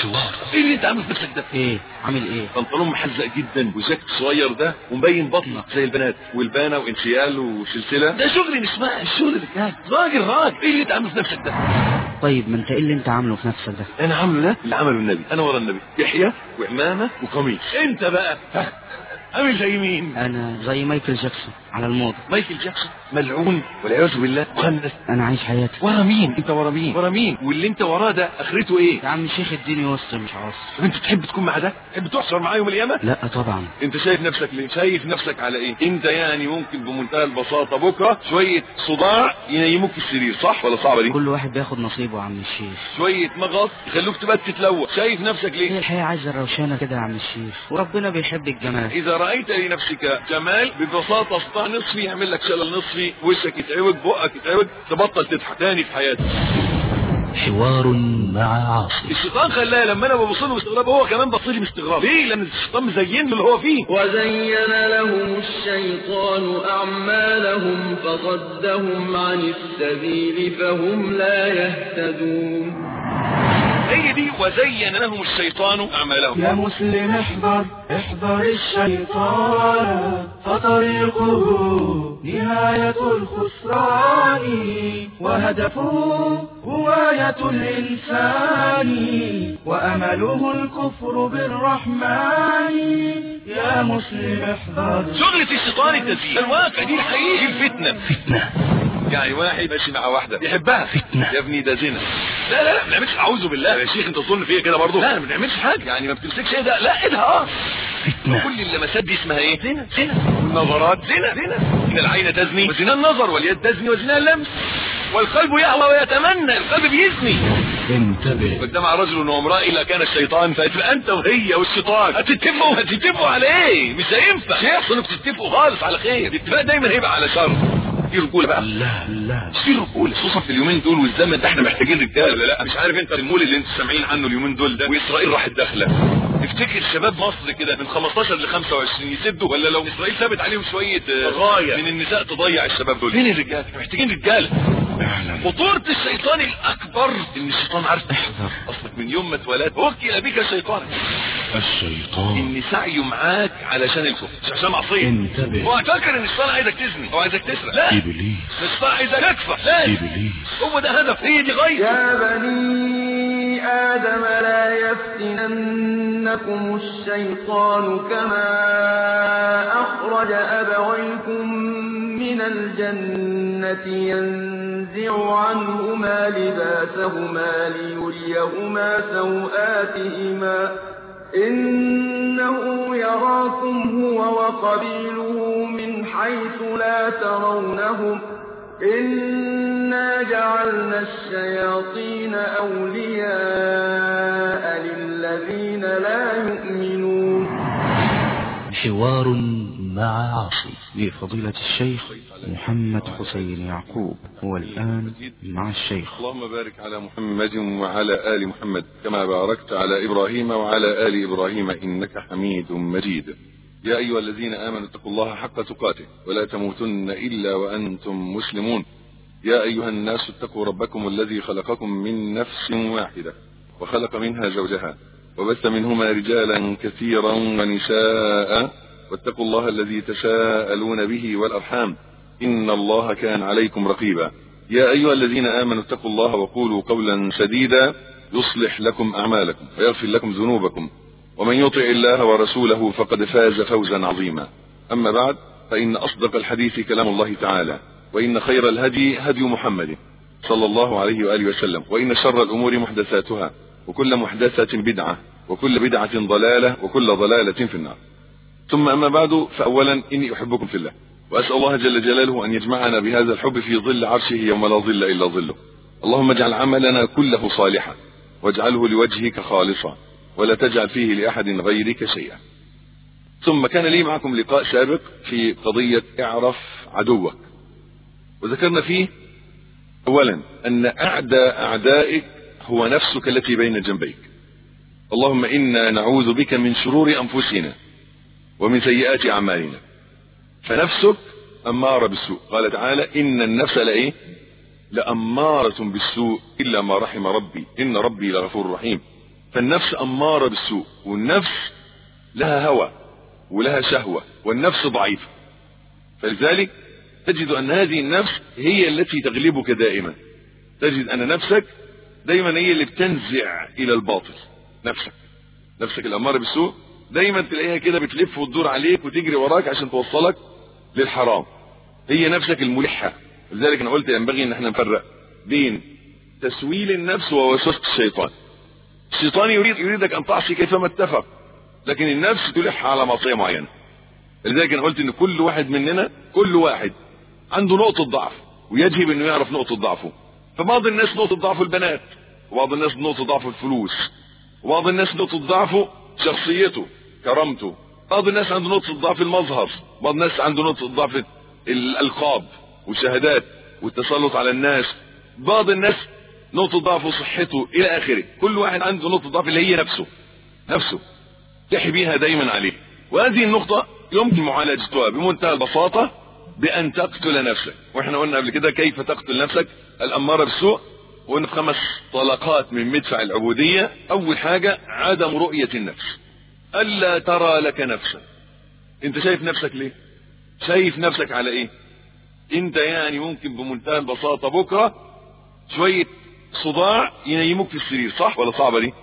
حوار ايه اللي انت عامل في نفسك ده ايه عامل ايه بنطلون محزق جدا وجاكيت صغير ده ومبين بطنك زي البنات والبانه وانسيال وسلسله ده شغل مش مع الشغل الرجال راجل راجل ايه اللي انت عامل في نفسك ده طيب ما انت ايه اللي انت عامله في نفسك ده انا عامله ده اللي عمله النبي انا ورا النبي يحيى وعمامه وقميص انت بقى ها، عامل زي مين انا زي مايكل جاكسون على الموضة مايكل جاكسون ملعون والعياذ بالله مخنث انا عايش حياتي ورا مين انت ورا مين ورا مين واللي انت وراه ده اخرته ايه يا عم شيخ اديني وسط مش عاصر انت تحب تكون مع ده تحب تحشر معاه يوم القيامه لا طبعا انت شايف نفسك ليه شايف نفسك على ايه انت يعني ممكن بمنتهى البساطه بكره شويه صداع ينيموك في السرير صح ولا صعبه دي كل واحد بياخد نصيبه يا عم الشيخ شويه مغص يخلوك تبقى تتلوى شايف نفسك هي ليه الحياة عايزة روشانة كده يا عم الشيخ وربنا بيحب الجمال اذا رايت لنفسك جمال ببساطه صداع نصفي يعمل لك شلل نصفي وشك يتعوج بقك يتعوج تبطل تضحك تاني في حياتك حوار مع عاصم الشيطان خلاه لما انا ببص له باستغراب هو كمان بص لي باستغراب ليه لان الشيطان مزين له اللي هو فيه وزين لهم الشيطان أعمالهم فصدهم عن السبيل فهم لا يهتدون هي دي وزين لهم الشيطان اعمالهم يا مسلم احذر احذر الشيطان فطريقه نهاية الخسران وهدفه هواية الإنسان وأمله الكفر بالرحمن يا مسلم احذر شغلة الشيطان التزيين الواقع دي الحقيقة دي الفتنة فتنة يعني واحد ماشي مع واحدة يحبها فتنة يا ابني ده زنا لا لا لا ما بنعملش اعوذ بالله يا شيخ انت تظن فيا كده برضه لا ما بنعملش حاجة يعني ما بتمسكش ايه ده لا ايدها اه فتنة كل اللمسات دي اسمها ايه زنا زنا والنظرات زنا زنا ان العين تزني وزنا النظر واليد تزني وزنا اللمس والقلب يهوى ويتمنى القلب بيزني انتبه قدام رجل وامرأة إلا كان الشيطان فتبقى أنت وهي والشيطان هتتفقوا هتتفقوا على إيه؟ مش هينفع شيخ أصل بتتفقوا خالص على خير الاتفاق دايما هيبقى على شر في رجولة بقى لا لا في رجولة خصوصا في اليومين دول والزمن ده احنا محتاجين رجاله ولا لا مش عارف انت المول اللي انتوا سامعين عنه اليومين دول ده واسرائيل راحت داخله تفتكر شباب مصر كده من 15 ل 25 يسدوا ولا لو اسرائيل ثابت عليهم شويه آه، غايه من النساء تضيع الشباب دول فين الرجاله احنا محتاجين رجاله خطورة الشيطان الأكبر إن الشيطان عارف احذر أصلك من يوم ما اتولدت وكل بك شيطانك الشيطان إن سعيه معاك علشان الكفر مش عشان معصية انتبه. هو فاكر إن الشيطان عايزك تزني أو عايزك تسرق لا إبليس الشيطان عايزك تكفر لا إبليس هو ده هدف هي دي غاية يا بني آدم لا يفتننكم الشيطان كما أخرج أبويكم من الجنة ينزع عنهما لباسهما ليريهما سوآتهما إنه يراكم هو وقبيله من حيث لا ترونهم إنا جعلنا الشياطين أولياء للذين لا يؤمنون حوار مع عاصم لفضيلة الشيخ محمد حسين يعقوب هو الآن مع الشيخ اللهم بارك على محمد وعلى آل محمد كما باركت على إبراهيم وعلى آل إبراهيم إنك حميد مجيد يا أيها الذين آمنوا اتقوا الله حق تقاته ولا تموتن إلا وأنتم مسلمون يا أيها الناس اتقوا ربكم الذي خلقكم من نفس واحدة وخلق منها زوجها وبث منهما رجالا كثيرا ونساء واتقوا الله الذي تساءلون به والأرحام إن الله كان عليكم رقيبا يا أيها الذين آمنوا اتقوا الله وقولوا قولا سديدا يصلح لكم أعمالكم ويغفر لكم ذنوبكم ومن يطع الله ورسوله فقد فاز فوزا عظيما أما بعد فإن أصدق الحديث كلام الله تعالى وإن خير الهدي هدي محمد صلى الله عليه وآله وسلم وإن شر الأمور محدثاتها وكل محدثة بدعة وكل بدعة ضلالة وكل ضلالة في النار ثم أما بعد فأولا إني أحبكم في الله وأسأل الله جل جلاله أن يجمعنا بهذا الحب في ظل عرشه يوم لا ظل إلا ظله اللهم اجعل عملنا كله صالحا واجعله لوجهك خالصا ولا تجعل فيه لأحد غيرك شيئا ثم كان لي معكم لقاء سابق في قضية اعرف عدوك وذكرنا فيه أولا أن أعدى أعدائك هو نفسك التي بين جنبيك اللهم إنا نعوذ بك من شرور أنفسنا ومن سيئات أعمالنا فنفسك أمارة بالسوء قال تعالى إن النفس لإيه لأمارة بالسوء إلا ما رحم ربي إن ربي لغفور رحيم فالنفس اماره بالسوء والنفس لها هوى ولها شهوه والنفس ضعيفه فلذلك تجد ان هذه النفس هي التي تغلبك دائما تجد ان نفسك دايما هي اللي بتنزع الى الباطل نفسك نفسك الاماره بالسوء دايما تلاقيها كده بتلف وتدور عليك وتجري وراك عشان توصلك للحرام هي نفسك الملحه لذلك انا قلت ينبغي ان احنا نفرق بين تسويل النفس ووسوسه الشيطان الشيطان يريد يريدك ان تعصي كيفما اتفق لكن النفس تلح على معصيه معينه لذلك انا قلت ان كل واحد مننا كل واحد عنده نقطه ضعف ويجب انه يعرف نقطه ضعفه فبعض الناس نقطه ضعفه البنات وبعض الناس نقطه ضعفه الفلوس وبعض الناس نقطه ضعفه شخصيته كرامته بعض الناس عنده نقطه ضعف المظهر بعض الناس عنده نقطه ضعف الالقاب والشهادات والتسلط على الناس بعض الناس نقطة ضعفه صحته إلى آخره كل واحد عنده نقطة ضعف اللي هي نفسه نفسه تحي بيها دايما عليه وهذه النقطة يمكن معالجتها بمنتهى البساطة بأن تقتل نفسك واحنا قلنا قبل كده كيف تقتل نفسك الأمارة بالسوء وقلنا خمس طلقات من مدفع العبودية أول حاجة عدم رؤية النفس ألا ترى لك نفسا أنت شايف نفسك ليه؟ شايف نفسك على إيه؟ أنت يعني ممكن بمنتهى البساطة بكرة شوية صداع ينيموك في السرير صح ولا صعبة دي؟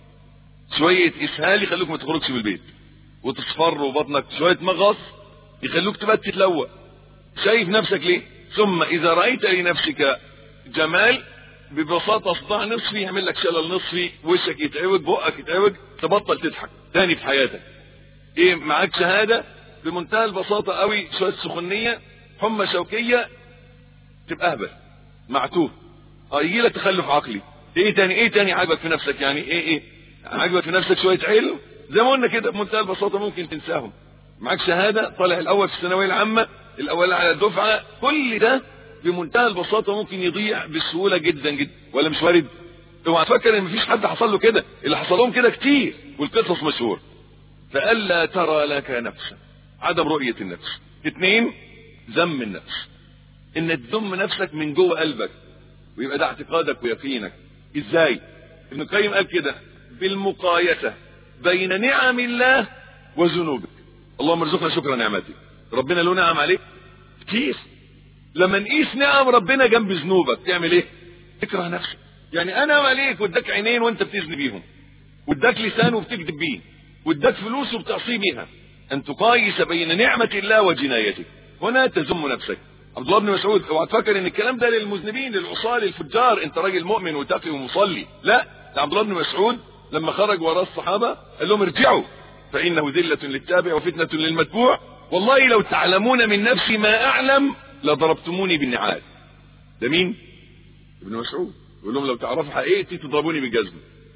شوية إسهال يخلوك ما تخرجش من البيت وتصفر وبطنك شوية مغص يخلوك تبات تتلوى شايف نفسك ليه ثم إذا رأيت لنفسك جمال ببساطة صداع نصفي يعمل لك شلل نصفي وشك يتعوج بقك يتعوج تبطل تضحك تاني في حياتك ايه معاك شهادة بمنتهى البساطة قوي شوية سخونية حمى شوكية تبقى اهبل معتوه اه يجي لك تخلف عقلي ايه تاني ايه تاني عاجبك في نفسك يعني ايه ايه عاجبك في نفسك شوية علم زي ما قلنا كده بمنتهى البساطة ممكن تنساهم معاك شهادة طالع الاول في الثانوية العامة الاول على الدفعة كل ده بمنتهى البساطة ممكن يضيع بسهولة جدا جدا ولا مش وارد اوعى تفكر ان مفيش حد حصل له كده اللي حصل لهم كده كتير والقصص مشهور فألا ترى لك نفسا عدم رؤية النفس اثنين ذم النفس ان تذم نفسك من جوه قلبك ويبقى ده اعتقادك ويقينك ازاي ابن القيم قال كده بالمقايسة بين نعم الله وذنوبك اللهم ارزقنا شكر نعمتك ربنا له نعم عليك كتير لما نقيس نعم ربنا جنب ذنوبك تعمل ايه تكره نفسك يعني انا عليك واداك عينين وانت بتزني بيهم واداك لسان وبتكذب بيه واداك فلوس وبتعصي بيها ان تقايس بين نعمة الله وجنايتك هنا تذم نفسك عبد الله بن مسعود اوعى تفكر ان الكلام ده للمذنبين للعصاة للفجار انت راجل مؤمن وتقي ومصلي لا ده عبد الله بن مسعود لما خرج وراء الصحابة قال لهم ارجعوا فانه ذلة للتابع وفتنة للمتبوع والله لو تعلمون من نفسي ما اعلم لضربتموني بالنعال ده مين ابن مسعود يقول لهم لو تعرفوا حقيقتي تضربوني بالجزمة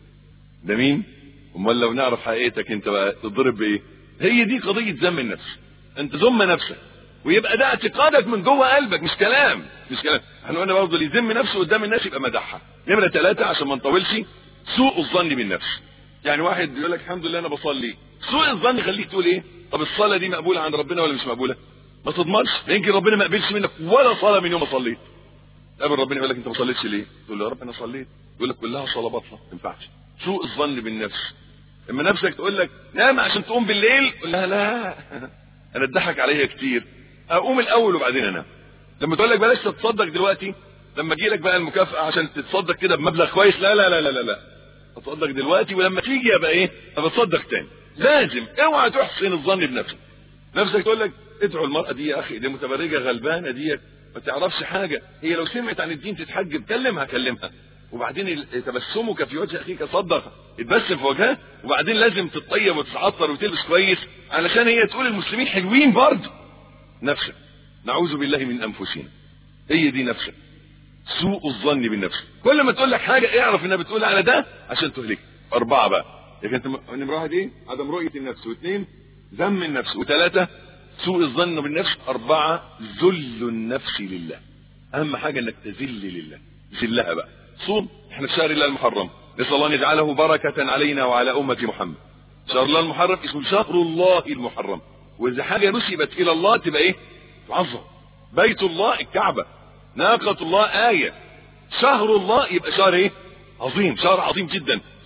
ده مين امال لو نعرف حقيقتك انت بقى تضرب بايه هي دي قضية ذم النفس انت ذم نفسك ويبقى ده اعتقادك من جوه قلبك مش كلام مش كلام احنا قلنا برضه اللي يذم نفسه قدام الناس يبقى مدحها نمرة ثلاثة عشان ما نطولش سوء الظن بالنفس يعني واحد يقول لك الحمد لله انا بصلي سوء الظن يخليك تقول ايه طب الصلاة دي مقبولة عند ربنا ولا مش مقبولة ما تضمنش يمكن ربنا ما قبلش منك ولا صلاة من يوم ما صليت قبل ربنا يقول لك انت ما صليتش ليه تقول له يا رب انا صليت يقول لك كلها صلاة باطلة ما ينفعش سوء الظن بالنفس اما نفسك تقول لك نام عشان تقوم بالليل قول لها لا انا اتضحك عليا كتير اقوم الاول وبعدين انام لما تقول لك بلاش تتصدق دلوقتي لما اجي لك بقى المكافاه عشان تتصدق كده بمبلغ كويس لا لا لا لا لا لا اتصدق دلوقتي ولما تيجي يبقى ايه اتصدق تاني لازم اوعى تحسن الظن بنفسك نفسك تقول لك ادعوا المرأة دي يا اخي دي متبرجة غلبانة دي ما تعرفش حاجة هي لو سمعت عن الدين تتحجب كلمها كلمها وبعدين تبسمك في وجه اخيك صدق اتبسم في وجهها وبعدين لازم تتطيب وتتعطر وتلبس كويس علشان هي تقول المسلمين حلوين برضه نفسك نعوذ بالله من انفسنا هي دي نفسك سوء الظن بالنفس كل ما تقول لك حاجه اعرف انها بتقول على ده عشان تهلك اربعه بقى لكن انت نمره واحد ايه عدم رؤيه النفس واثنين ذم النفس وثلاثه سوء الظن بالنفس اربعه ذل النفس لله اهم حاجه انك تذل لله ذلها بقى صوم احنا في شهر الله المحرم نسال الله ان يجعله بركه علينا وعلى امه محمد شهر الله المحرم اسمه شهر الله المحرم واذا حاجه نسبت الى الله تبقى ايه تعظم بيت الله الكعبه ناقه الله ايه شهر الله يبقى شهر ايه عظيم شهر عظيم جدا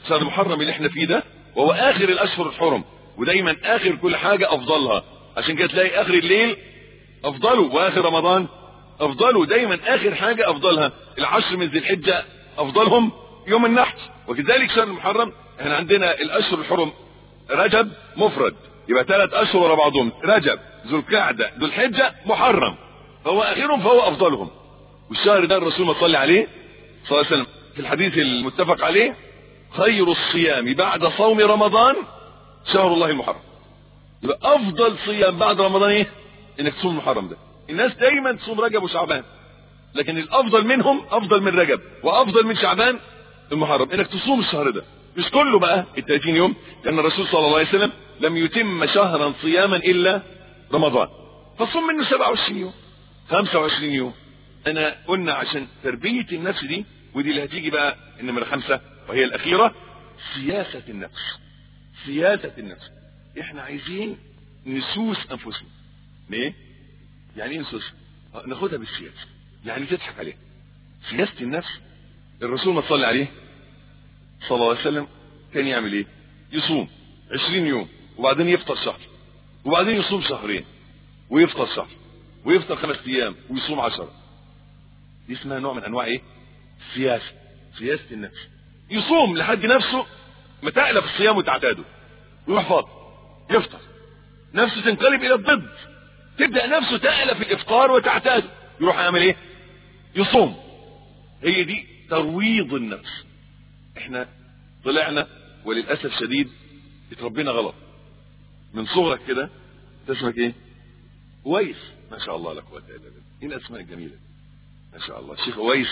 شهر محرم اللي احنا فيه ده وهو اخر الاشهر الحرم ودايما اخر كل حاجة افضلها عشان كده تلاقي اخر الليل افضله واخر رمضان افضله دايما اخر حاجة افضلها العشر من ذي الحجة افضلهم يوم النحر وكذلك شهر المحرم احنا عندنا الاشهر الحرم رجب مفرد يبقى ثلاث اشهر ورا بعضهم رجب ذو القعده ذو الحجه محرم فهو اخرهم فهو افضلهم والشهر ده الرسول ما صلى عليه صلى الله عليه وسلم في الحديث المتفق عليه خير الصيام بعد صوم رمضان شهر الله المحرم يبقى افضل صيام بعد رمضان ايه انك تصوم المحرم ده الناس دايما تصوم رجب وشعبان لكن الافضل منهم افضل من رجب وافضل من شعبان المحرم انك تصوم الشهر ده مش كله بقى ال 30 يوم لان الرسول صلى الله عليه وسلم لم يتم شهرا صياما الا رمضان فصوم منه 27 يوم 25 يوم انا قلنا عشان تربيه النفس دي ودي اللي هتيجي بقى النمره خمسه وهي الاخيره سياسه النفس سياسه النفس احنا عايزين نسوس انفسنا ليه؟ يعني ايه نسوس؟ ناخدها بالسياسه يعني تضحك عليها سياسه النفس الرسول ما صلى عليه صلى الله عليه وسلم كان يعمل ايه يصوم عشرين يوم وبعدين يفطر شهر وبعدين يصوم شهرين ويفطر شهر ويفطر خمس ايام ويصوم عشرة دي اسمها نوع من انواع ايه سياسة سياسة النفس يصوم لحد نفسه ما تألف الصيام وتعتاده ويروح فاضي يفطر نفسه تنقلب الى الضد تبدأ نفسه تألف الافطار وتعتاده يروح يعمل ايه يصوم هي دي ترويض النفس احنا طلعنا وللاسف شديد اتربينا غلط من صغرك كده انت اسمك ايه ويس ما شاء الله لا قوه الا بالله ايه الاسماء الجميله ما شاء الله الشيخ ويس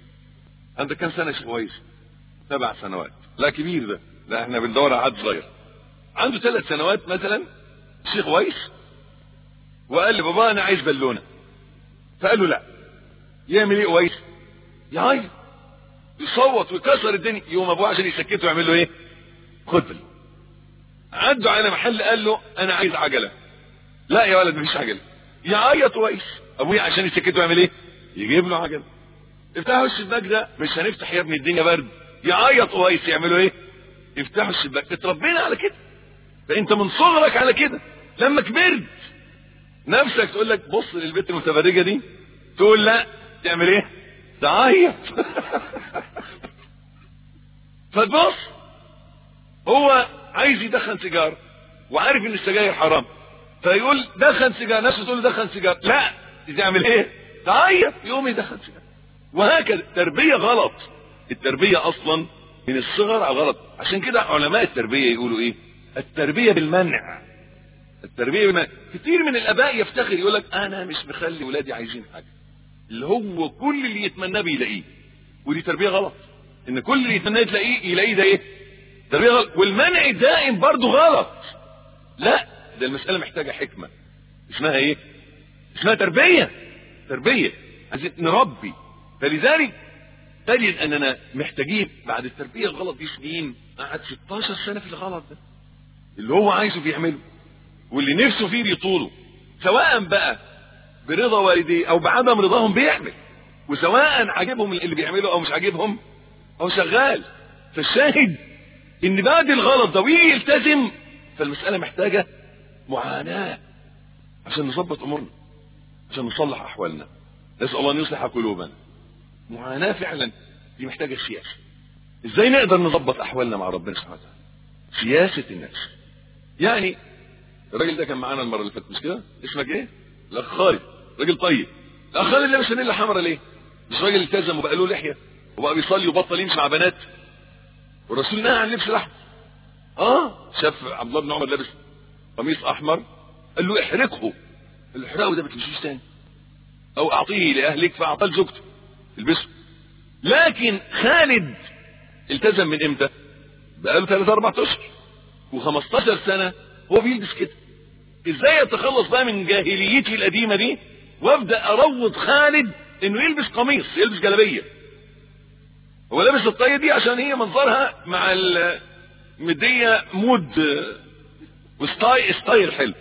عندك كم سنه يا شيخ ويس سبع سنوات لا كبير ده لا احنا بندور على حد صغير عنده ثلاث سنوات مثلا الشيخ ويس وقال لي بابا انا عايز بالونه فقال له لا يعمل ايه ويس يعيط يصوت ويكسر الدنيا يوم ابوه عشان يسكته يعمل له ايه خد بالله عدوا على محل قال له انا عايز عجله لا يا ولد مفيش عجله يعيط ويس ابويا عشان يسكته يعمل ايه يجيب له عجله افتحوا الشباك ده مش هنفتح يا ابني الدنيا برد يعيط ويس يعملوا ايه يفتحوا الشباك اتربينا على كده فانت من صغرك على كده لما كبرت نفسك تقول لك بص للبنت المتبرجه دي تقول لا تعمل ايه تعيط فتبص هو عايز يدخن سيجاره وعارف ان السجاير حرام فيقول دخن سيجاره نفسه تقول له دخن سيجاره لا تعمل ايه تعيط يقوم يدخن سيجاره وهكذا تربيه غلط التربيه اصلا من الصغر على غلط عشان كده علماء التربيه يقولوا ايه التربيه بالمنع التربيه بالمنع كتير من الاباء يفتخر يقول لك انا مش مخلي ولادي عايزين حاجه اللي هو كل اللي يتمناه بيلاقيه ودي تربيه غلط ان كل اللي يتمناه تلاقيه يلاقيه ده ايه تربيه غلط والمنع الدائم برضه غلط لا ده المساله محتاجه حكمه اسمها ايه اسمها تربيه تربيه عايزين نربي فلذلك تجد اننا محتاجين بعد التربيه الغلط دي سنين قعد 16 سنه في الغلط ده اللي هو عايزه بيعمله واللي نفسه فيه بيطوله سواء بقى برضا والديه او بعدم رضاهم بيعمل وسواء عاجبهم اللي بيعمله او مش عاجبهم او شغال فالشاهد ان بعد الغلط ده ويجي يلتزم فالمسألة محتاجة معاناة عشان نظبط امورنا عشان نصلح احوالنا نسأل الله ان يصلح قلوبنا معاناة فعلا دي محتاجة سياسة ازاي نقدر نظبط احوالنا مع ربنا سبحانه وتعالى سياسة النفس يعني الراجل ده كان معانا المرة اللي فاتت مش كده اسمك ايه الاخ خالد راجل طيب الاخ خالد لابس فانيلا حمرا ليه مش راجل التزم وبقى له لحيه وبقى بيصلي وبطل يمشي مع بنات والرسول نهى عن لبس الاحمر اه شاف عبد الله بن عمر لابس قميص احمر قال له احرقه الاحراق ده ما تمشيش تاني او اعطيه لاهلك فاعطاه لزوجته البسه لكن خالد التزم من امتى بقاله ثلاث اربع اشهر و15 سنه هو بيلبس كده ازاي اتخلص بقى من جاهليتي القديمه دي وابدا اروض خالد انه يلبس قميص يلبس جلابيه هو لابس الطاقيه دي عشان هي منظرها مع مديه مود وستايل ستايل حلو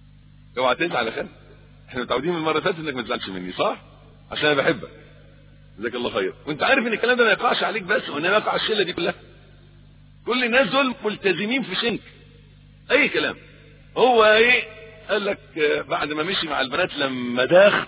اوعى تزعل يا خالد احنا متعودين من المره اللي فاتت انك ما تزعلش مني صح عشان انا بحبك جزاك الله خير وانت عارف ان الكلام ده ما يقعش عليك بس وانما يقع على الشله دي كلها كل الناس دول ملتزمين في شنك اي كلام هو ايه قال لك آه، بعد ما مشي مع البنات لما داخ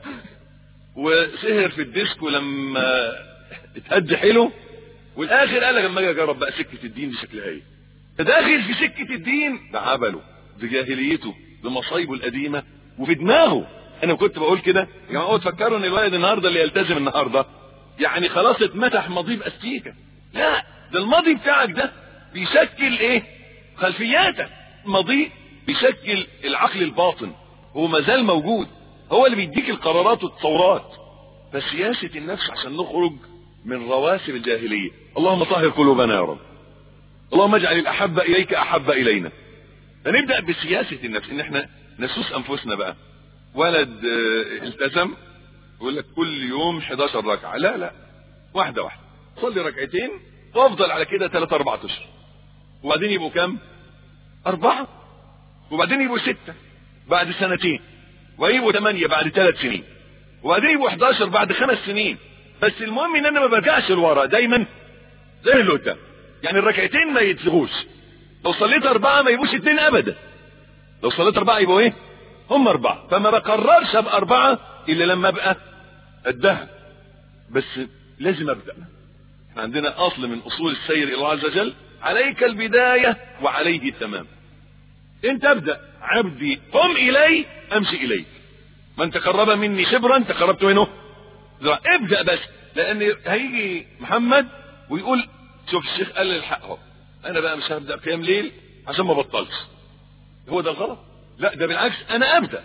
وسهر في الديسك ولما اتهد حلو والاخر قال لك لما اجي اجرب بقى سكه الدين دي شكلها ايه فداخل في سكه الدين بعبله بجاهليته بمصايبه القديمه وفي دماغه انا كنت بقول كده يا جماعه تفكروا ان الولد النهارده اللي يلتزم النهارده يعني خلاص اتمسح ماضيه باستيكه لا ده الماضي بتاعك ده بيشكل ايه خلفياتك ماضيه بيشكل العقل الباطن هو ما زال موجود هو اللي بيديك القرارات والتصورات فسياسة النفس عشان نخرج من رواسب الجاهلية اللهم طهر قلوبنا يا رب اللهم اجعل الأحب إليك أحب إلينا فنبدأ بسياسة النفس إن احنا نسوس أنفسنا بقى ولد آه، التزم يقول لك كل يوم 11 ركعة لا لا واحدة واحدة صلي ركعتين وافضل على كده 3 4 اشهر وبعدين يبقوا كام؟ أربعة وبعدين يبقوا ستة بعد سنتين ويبقوا ثمانية بعد ثلاث سنين وبعدين يبقوا 11 بعد خمس سنين بس المهم ان انا ما برجعش لورا دايما زي اللي قدام يعني الركعتين ما يتلغوش لو صليت اربعة ما يبقوش اتنين ابدا لو صليت اربعة يبقوا ايه هم اربعة فما بقررش ابقى اربعة الا لما ابقى قدها بس لازم ابدأ احنا عندنا اصل من اصول السير الى الله عز وجل عليك البداية وعليه التمام انت ابدأ عبدي قم الي امشي اليك من تقرب مني شبرا تقربت منه ذراع. ابدأ بس لان هيجي محمد ويقول شوف الشيخ قال لي الحق اهو انا بقى مش هبدأ قيام ليل عشان ما بطلش هو ده الغلط لا ده بالعكس انا ابدأ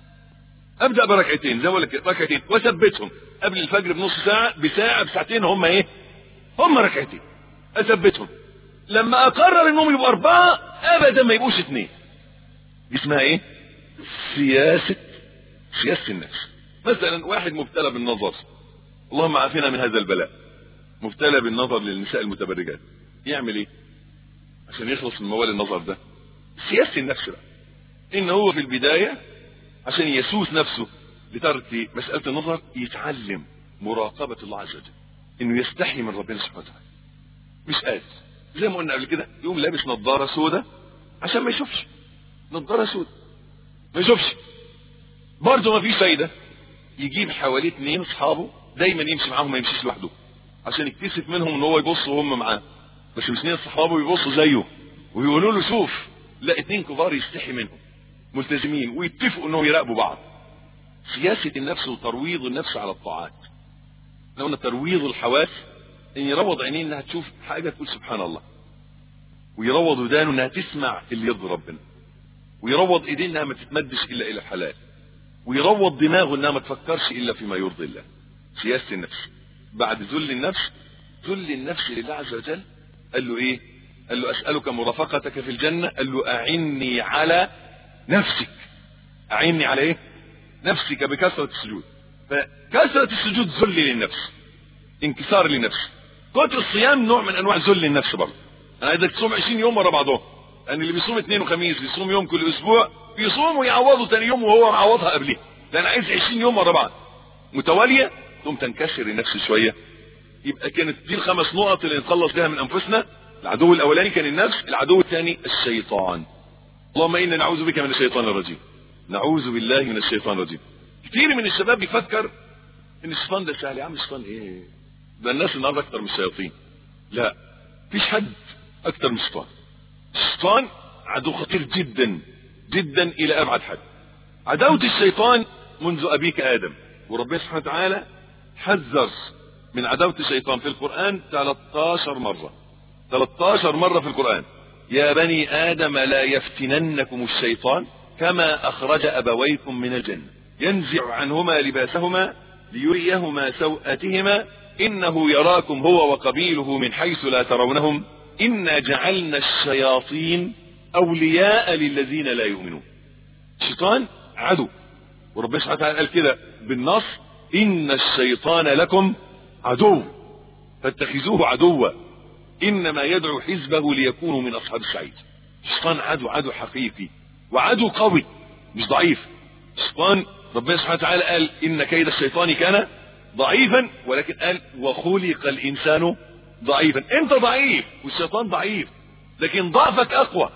ابدأ بركعتين زي ما بقول لك ركعتين واثبتهم قبل الفجر بنص ساعة بساعة بساعتين هم ايه هم ركعتين اثبتهم لما اقرر انهم يبقوا اربعة ابدا ما يبقوش اثنين دي اسمها ايه سياسة سياسة النفس مثلا واحد مبتلى بالنظر اللهم عافنا من هذا البلاء مبتلى بالنظر للنساء المتبرجات يعمل ايه عشان يخلص من موال النظر ده سياسة النفس بقى ان هو في البداية عشان يسوس نفسه لترك مسألة النظر يتعلم مراقبة الله عز وجل انه يستحي من ربنا سبحانه وتعالى مش قادر زي ما قلنا قبل كده يقوم لابس نظارة سودة عشان ما يشوفش نظارة سودة ما يشوفش برضه ما فيش فايدة يجيب حواليه اتنين اصحابه دايما يمشي معاهم ما يمشيش لوحده عشان يكتسب منهم ان هو يبص وهم معاه بس مش اتنين صحابه يبصوا زيه ويقولوا له شوف لا اتنين كبار يستحي منهم ملتزمين ويتفقوا انهم يراقبوا بعض سياسة النفس وترويض النفس على الطاعات احنا قلنا ترويض الحواس ان يروض عينيه انها تشوف حاجة تقول سبحان الله ويروض ودانه انها تسمع اللي يرضي ربنا ويروض ايديه انها ما تتمدش الا الى الحلال ويروض دماغه انها ما تفكرش الا فيما يرضي الله سياسة النفس بعد ذل النفس ذل النفس لله عز وجل قال له ايه قال له اسألك مرافقتك في الجنة قال له اعني على نفسك اعني على ايه نفسك بكثرة السجود فكثرة السجود ذل للنفس انكسار للنفس كتر الصيام نوع من انواع ذل النفس برضه انا عايزك تصوم 20 يوم ورا بعضهم لان اللي بيصوم اثنين وخميس بيصوم يوم كل اسبوع بيصوم ويعوضه ثاني يوم وهو معوضها قبليه ده انا عايز 20 يوم ورا بعض متواليه ثم تنكسر النفس شويه يبقى كانت دي الخمس نقط اللي نتخلص بها من انفسنا العدو الاولاني كان النفس العدو الثاني الشيطان اللهم انا نعوذ بك من الشيطان الرجيم نعوذ بالله من الشيطان الرجيم كتير من الشباب بيفكر ان الشيطان ده سهل يا عم الشيطان ايه ده الناس النهارده اكتر من الشياطين لا فيش حد اكتر من الشيطان الشيطان عدو خطير جدا جدا الى ابعد حد عداوة الشيطان منذ ابيك ادم وربنا سبحانه وتعالى حذر من عداوة الشيطان في القرآن 13 مرة 13 مرة في القرآن يا بني آدم لا يفتننكم الشيطان كما أخرج أبويكم من الجنة ينزع عنهما لباسهما ليريهما سوءتهما إنه يراكم هو وقبيله من حيث لا ترونهم إنا جعلنا الشياطين أولياء للذين لا يؤمنون الشيطان عدو وربنا سبحانه وتعالى قال كده بالنص إن الشيطان لكم عدو فاتخذوه عدوا إنما يدعو حزبه ليكونوا من أصحاب السعيد الشيطان عدو عدو حقيقي وعدو قوي مش ضعيف الشيطان ربنا سبحانه وتعالى قال إن كيد الشيطان كان ضعيفا ولكن قال وخلق الانسان ضعيفا انت ضعيف والشيطان ضعيف لكن ضعفك اقوى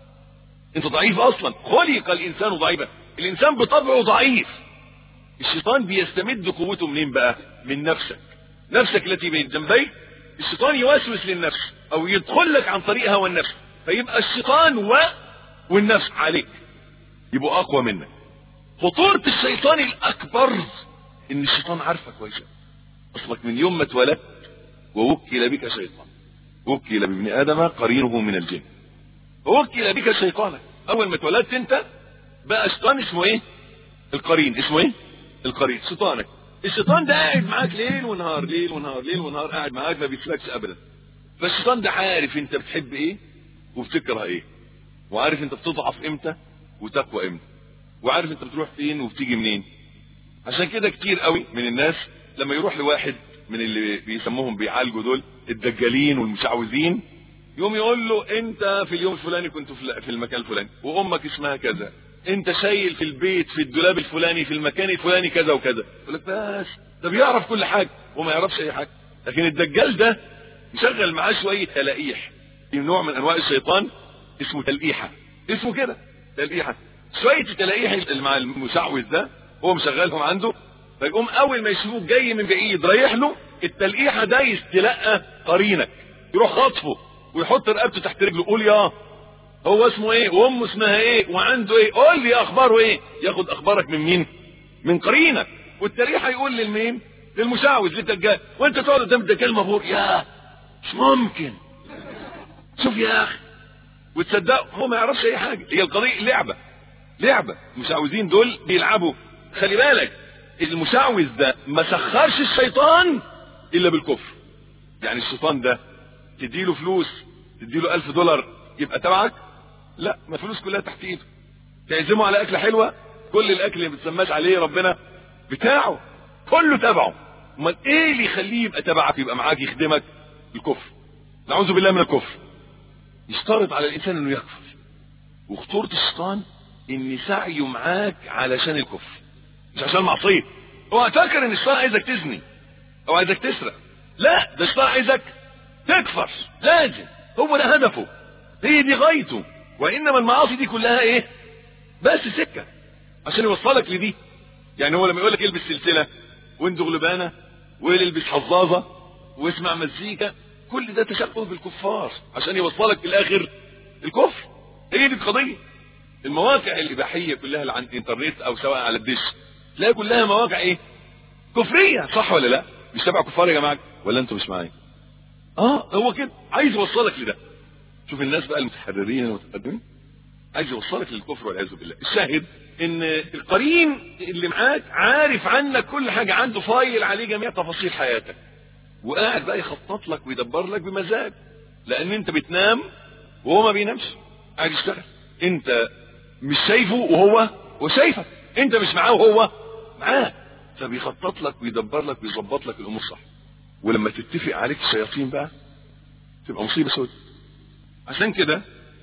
انت ضعيف اصلا خلق الانسان ضعيفا الانسان بطبعه ضعيف الشيطان بيستمد قوته منين بقى من نفسك نفسك التي بين جنبيك الشيطان يوسوس للنفس او يدخل لك عن طريق هوى النفس فيبقى الشيطان و والنفس عليك يبقوا اقوى منك خطورة الشيطان الاكبر ان الشيطان عارفك كويس اصلك من يوم ما اتولدت ووكل بك شيطان وكل بابن ادم قرينه من الجن ووكل بك شيطانك اول ما اتولدت انت بقى شيطان اسمه ايه القرين اسمه ايه القرين شيطانك الشيطان ده قاعد معاك ليل ونهار ليل ونهار ليل ونهار قاعد معاك ما بيسلكش ابدا فالشيطان ده عارف انت بتحب ايه وبتكره ايه وعارف انت بتضعف امتى وتقوى امتى وعارف انت بتروح فين وبتيجي منين عشان كده كتير قوي من الناس لما يروح لواحد من اللي بيسموهم بيعالجوا دول الدجالين والمشعوذين يوم يقول له انت في اليوم الفلاني كنت في المكان الفلاني وامك اسمها كذا انت شايل في البيت في الدولاب الفلاني في المكان الفلاني كذا وكذا يقول لك بس ده بيعرف كل حاجه وما يعرفش اي حاجه لكن الدجال ده يشغل معاه شويه تلقيح في نوع من انواع الشيطان اسمه تلقيحه اسمه كده تلقيحه شويه التلقيح اللي مع المشعوذ ده هو مشغلهم عنده فيقوم اول ما يشوفوك جاي من بعيد رايح له التلقيحه ده يستلقى قرينك يروح خاطفه ويحط رقبته تحت رجله قول يا هو اسمه ايه وامه اسمها ايه وعنده ايه قول لي اخباره ايه ياخد اخبارك من مين من قرينك والتلقيحه يقول للمين للمشعوذ للدجال وانت تقعد قدام الدجال مبهور يا مش ممكن شوف يا اخي وتصدقوا هو ما يعرفش اي حاجه هي القضيه لعبه لعبه المشعوذين دول بيلعبوا خلي بالك المشعوذ ده ما سخرش الشيطان الا بالكفر يعني الشيطان ده تديله فلوس تديله ألف دولار يبقى تبعك لا ما الفلوس كلها تحت ايده تعزمه على اكله حلوه كل الاكل اللي ما بتسماش عليه ربنا بتاعه كله تبعه امال ايه اللي يخليه يبقى تبعك يبقى معاك يخدمك الكفر نعوذ بالله من الكفر يشترط على الانسان انه يكفر وخطوره الشيطان ان سعيه معاك علشان الكفر مش عشان معصيه هو فاكر ان الشيطان عايزك تزني او عايزك تسرق لا ده الشيطان عايزك تكفر لازم هو ده هدفه هي دي غايته وانما المعاصي دي كلها ايه بس سكه عشان يوصلك لدي يعني هو لما يقول لك البس سلسله واندغ لبانه والبس حظاظه واسمع مزيكا كل ده تشبه بالكفار عشان يوصلك في الاخر الكفر هي دي القضيه المواقع الاباحيه كلها اللي على الانترنت او سواء على الدش تلاقي كلها مواقع ايه كفريه صح ولا لا مش تبع كفار يا جماعه ولا انتوا مش معايا اه هو كده عايز يوصلك لده شوف الناس بقى المتحررين المتقدمين عايز يوصلك للكفر والعياذ بالله الشاهد ان القرين اللي معاك عارف عنك كل حاجه عنده فايل عليه جميع تفاصيل حياتك وقاعد بقى يخطط لك ويدبر لك بمزاج لان انت بتنام وهو ما بينامش قاعد يشتغل انت مش شايفه وهو وشايفك انت مش معاه وهو معاه فبيخطط لك ويدبر لك ويظبط لك الامور صح ولما تتفق عليك الشياطين بقى تبقى مصيبه سودة عشان كده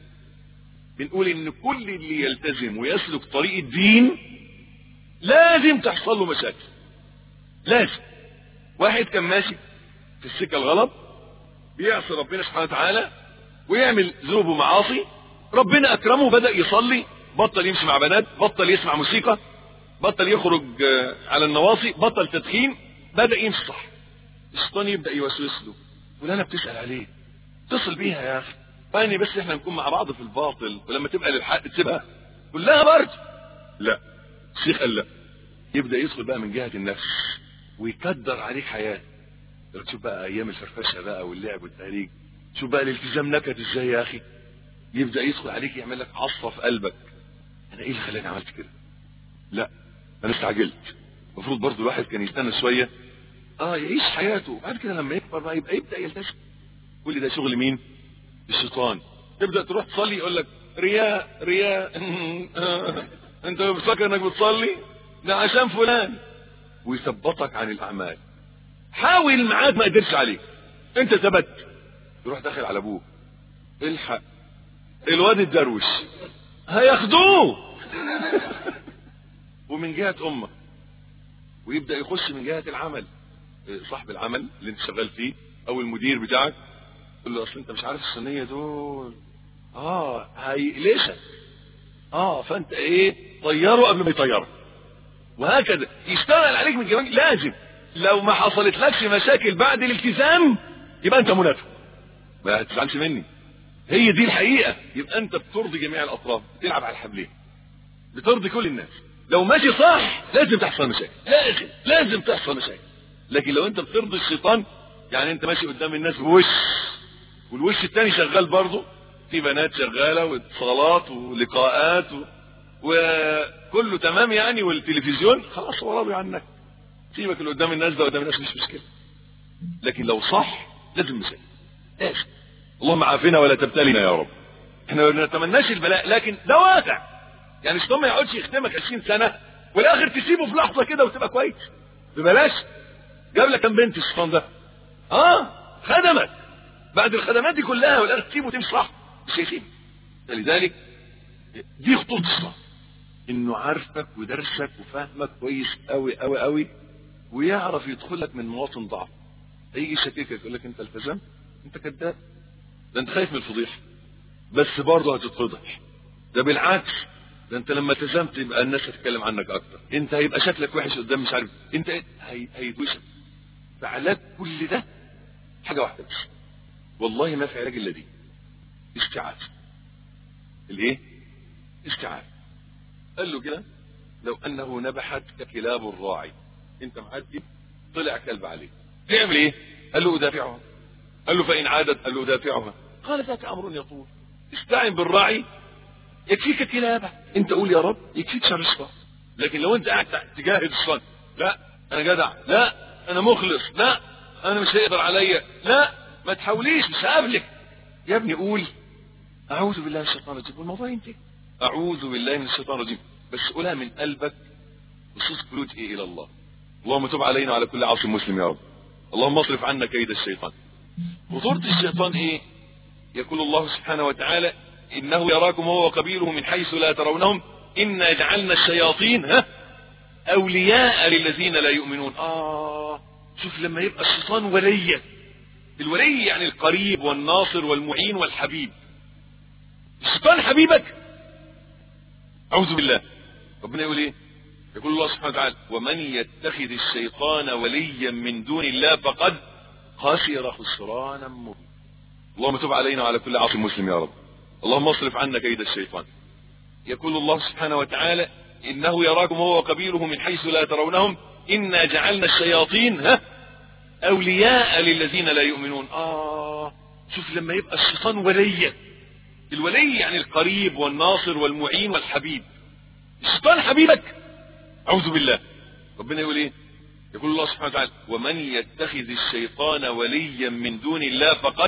بنقول ان كل اللي يلتزم ويسلك طريق الدين لازم تحصل له مشاكل لازم واحد كان ماشي في السكه الغلط بيعصي ربنا سبحانه وتعالى ويعمل ذنوب ومعاصي ربنا اكرمه بدا يصلي بطل يمشي مع بنات بطل يسمع موسيقى بطل يخرج على النواصي بطل تدخين بدا يمشي صح الشيطان يبدا يوسوس له فلانه بتسال عليه اتصل بيها يا اخي فاني بس احنا نكون مع بعض في الباطل ولما تبقى للحق تسيبها كلها برد لا الشيخ قال لا يبدا يدخل بقى من جهه النفس ويكدر عليك حياتك تشوف بقى ايام الفرفشه بقى واللعب والتهريج شوف بقى الالتزام نكد ازاي يا اخي يبدا يدخل عليك يعمل لك عصفه في قلبك انا ايه اللي خلاني عملت كده لا انا استعجلت المفروض برضو الواحد كان يستنى شويه اه يعيش حياته بعد كده لما يكبر بقى يبقى يبدا يلتزم كل ده شغل مين الشيطان تبدا تروح تصلي يقول لك رياء رياء انت فاكر انك بتصلي ده عشان فلان ويثبطك عن الاعمال حاول معاك ما قدرش عليك انت ثبت يروح داخل على ابوك الحق الواد الدروش هياخدوه ومن جهة امك ويبدأ يخش من جهة العمل صاحب العمل اللي انت شغال فيه او المدير بتاعك تقول له اصل انت مش عارف الصينيه دول اه هيقلشك اه فانت ايه طيره قبل ما يطيرك وهكذا يشتغل عليك من كمان لازم لو ما حصلت لكش مشاكل بعد الالتزام يبقى انت منافق ما تزعلش مني هي دي الحقيقه يبقى انت بترضي جميع الاطراف بتلعب على الحبلين بترضي كل الناس لو ماشي صح لازم تحصل مشاكل لازم لازم تحصل مشاكل لكن لو انت بترضي الشيطان يعني انت ماشي قدام الناس بوش والوش التاني شغال برضه في بنات شغاله واتصالات ولقاءات و... وكله تمام يعني والتلفزيون خلاص هو راضي عنك سيبك اللي قدام الناس ده قدام الناس مش مشكله لكن لو صح لازم مشاكل لازم اللهم عافنا ولا تبتلينا يا رب احنا ما نتمناش البلاء لكن ده واقع يعني الشيطان ما يقعدش يخدمك 20 سنه والاخر تسيبه في لحظه كده وتبقى كويس ببلاش جاب لك كام بنت الشيطان ده اه خدمك بعد الخدمات دي كلها والاخر تسيبه وتمشي صح مش هيسيبك فلذلك دي خطوط الشيطان انه عارفك ودرسك وفاهمك كويس قوي قوي قوي ويعرف يدخلك من مواطن ضعف هيجي يشككك يقول لك انت التزمت انت كذاب ده انت خايف من الفضيحه بس برضه هتتفضح ده بالعكس ده انت لما التزمت يبقى الناس هتتكلم عنك اكتر انت هيبقى شكلك وحش قدام مش عارف انت هي... هيدوشك فعلاج كل ده حاجه واحده بس والله ما في علاج الا دي استيعاب الايه استيعاب قال له كده لو انه نبحت ككلاب الراعي انت معدي طلع كلب عليه تعمل ايه قال له ادافعها قال له فان عادت قال له ادافعها قال ذاك امر يطول استعن بالراعي يكفيك كلابه انت قول يا رب يكفيك شر الشيطان لكن لو انت قاعد تجاهد الشيطان لا انا جدع لا انا مخلص لا انا مش هيقدر عليا لا ما تحاوليش مش هقابلك يا ابني قول اعوذ بالله من الشيطان الرجيم والموضوع ينتهي اعوذ بالله من الشيطان الرجيم بس قولها من قلبك بصوت لجئ الى الله اللهم تب علينا وعلى كل عاصم مسلم يا رب اللهم اصرف عنا كيد الشيطان خطورة الشيطان ايه يقول الله سبحانه وتعالى انه يراكم هو وقبيله من حيث لا ترونهم انا جعلنا الشياطين ها اولياء للذين لا يؤمنون اه شوف لما يبقى الشيطان وليا الولي يعني القريب والناصر والمعين والحبيب الشيطان حبيبك اعوذ بالله ربنا يقول ايه يقول الله سبحانه وتعالى ومن يتخذ الشيطان وليا من دون الله فقد خسر خسرانا مبينا اللهم تب علينا وعلى كل عاصم مسلم يا رب اللهم اصرف عنا كيد الشيطان يقول الله سبحانه وتعالى انه يراكم هو وقبيله من حيث لا ترونهم انا جعلنا الشياطين ها اولياء للذين لا يؤمنون اه شوف لما يبقى الشيطان وليا الولي يعني القريب والناصر والمعين والحبيب الشيطان حبيبك اعوذ بالله ربنا يقول ايه يقول الله سبحانه وتعالى ومن يتخذ الشيطان وليا من دون الله فقد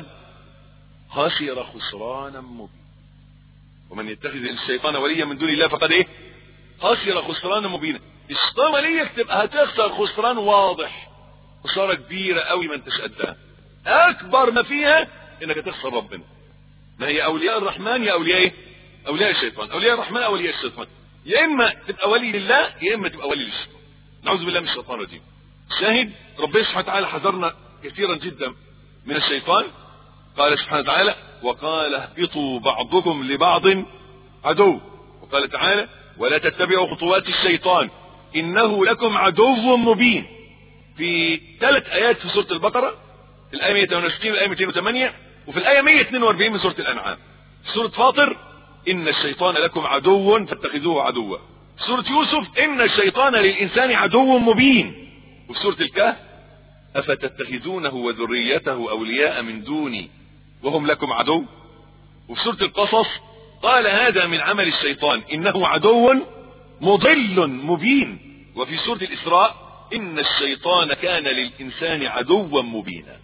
خسر خسرانا مبينا ومن يتخذ الشيطان وليا من دون الله فقد ايه خسر خسرانا مبينا الشيطان وليك تبقى هتخسر خسران واضح خساره كبيره قوي ما انتش قدها اكبر ما فيها انك هتخسر ربنا ما هي اولياء الرحمن يا اولياء ايه اولياء الشيطان اولياء الرحمن اولياء الشيطان يا اما تبقى ولي لله يا اما تبقى ولي للشيطان نعوذ بالله من الشيطان الرجيم شاهد ربنا سبحانه وتعالى حذرنا كثيرا جدا من الشيطان قال سبحانه وتعالى وقال اهبطوا بعضكم لبعض عدو وقال تعالى ولا تتبعوا خطوات الشيطان انه لكم عدو مبين في ثلاث ايات في سوره البقره الايه 168 والايه 208 وفي الايه 142 من سوره الانعام سوره فاطر ان الشيطان لكم عدو فاتخذوه عدوا سوره يوسف ان الشيطان للانسان عدو مبين وفي سوره الكهف افتتخذونه وذريته اولياء من دوني وهم لكم عدو وفي سوره القصص قال هذا من عمل الشيطان انه عدو مضل مبين وفي سوره الاسراء ان الشيطان كان للانسان عدوا مبينا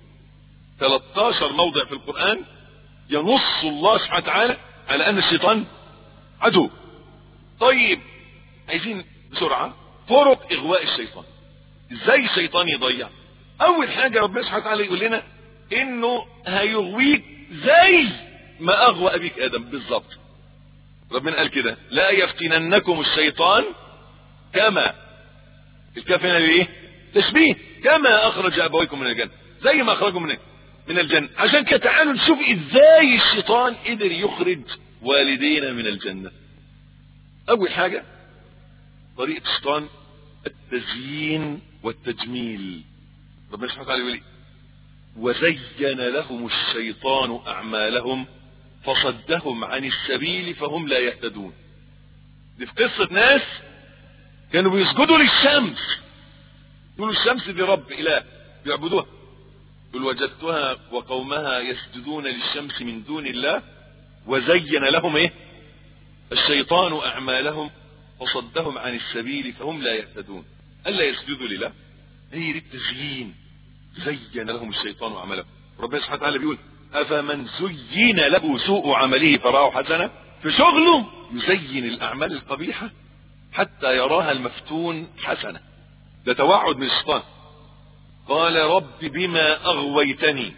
13 موضع في القران ينص الله سبحانه وتعالى على ان الشيطان عدو طيب عايزين بسرعه طرق اغواء الشيطان ازاي الشيطان يضيع اول حاجه ربنا سبحانه وتعالى يقول لنا انه هيغويك زي ما اغوى ابيك ادم بالظبط ربنا قال كده لا يفتننكم الشيطان كما الكاف هنا ليه تشبيه كما اخرج ابويكم من الجنه زي ما اخرجوا من من الجنه عشان كده تعالوا نشوف ازاي الشيطان قدر يخرج والدينا من الجنه اول حاجه طريقه الشيطان التزيين والتجميل ربنا سبحانه وتعالى يقول وزين لهم الشيطان اعمالهم فصدهم عن السبيل فهم لا يهتدون دي في قصة ناس كانوا بيسجدوا للشمس يقولوا الشمس دي رب اله يعبدوها يقول وجدتها وقومها يسجدون للشمس من دون الله وزين لهم ايه الشيطان اعمالهم وصدهم عن السبيل فهم لا يهتدون الا يسجدوا لله هي دي التزيين زين لهم الشيطان اعمالهم ربنا سبحانه وتعالى بيقول افمن زين له سوء عمله فراه حسنه في شغله يزين الاعمال القبيحه حتى يراها المفتون حسنه ده توعد من الشيطان قال رب بما اغويتني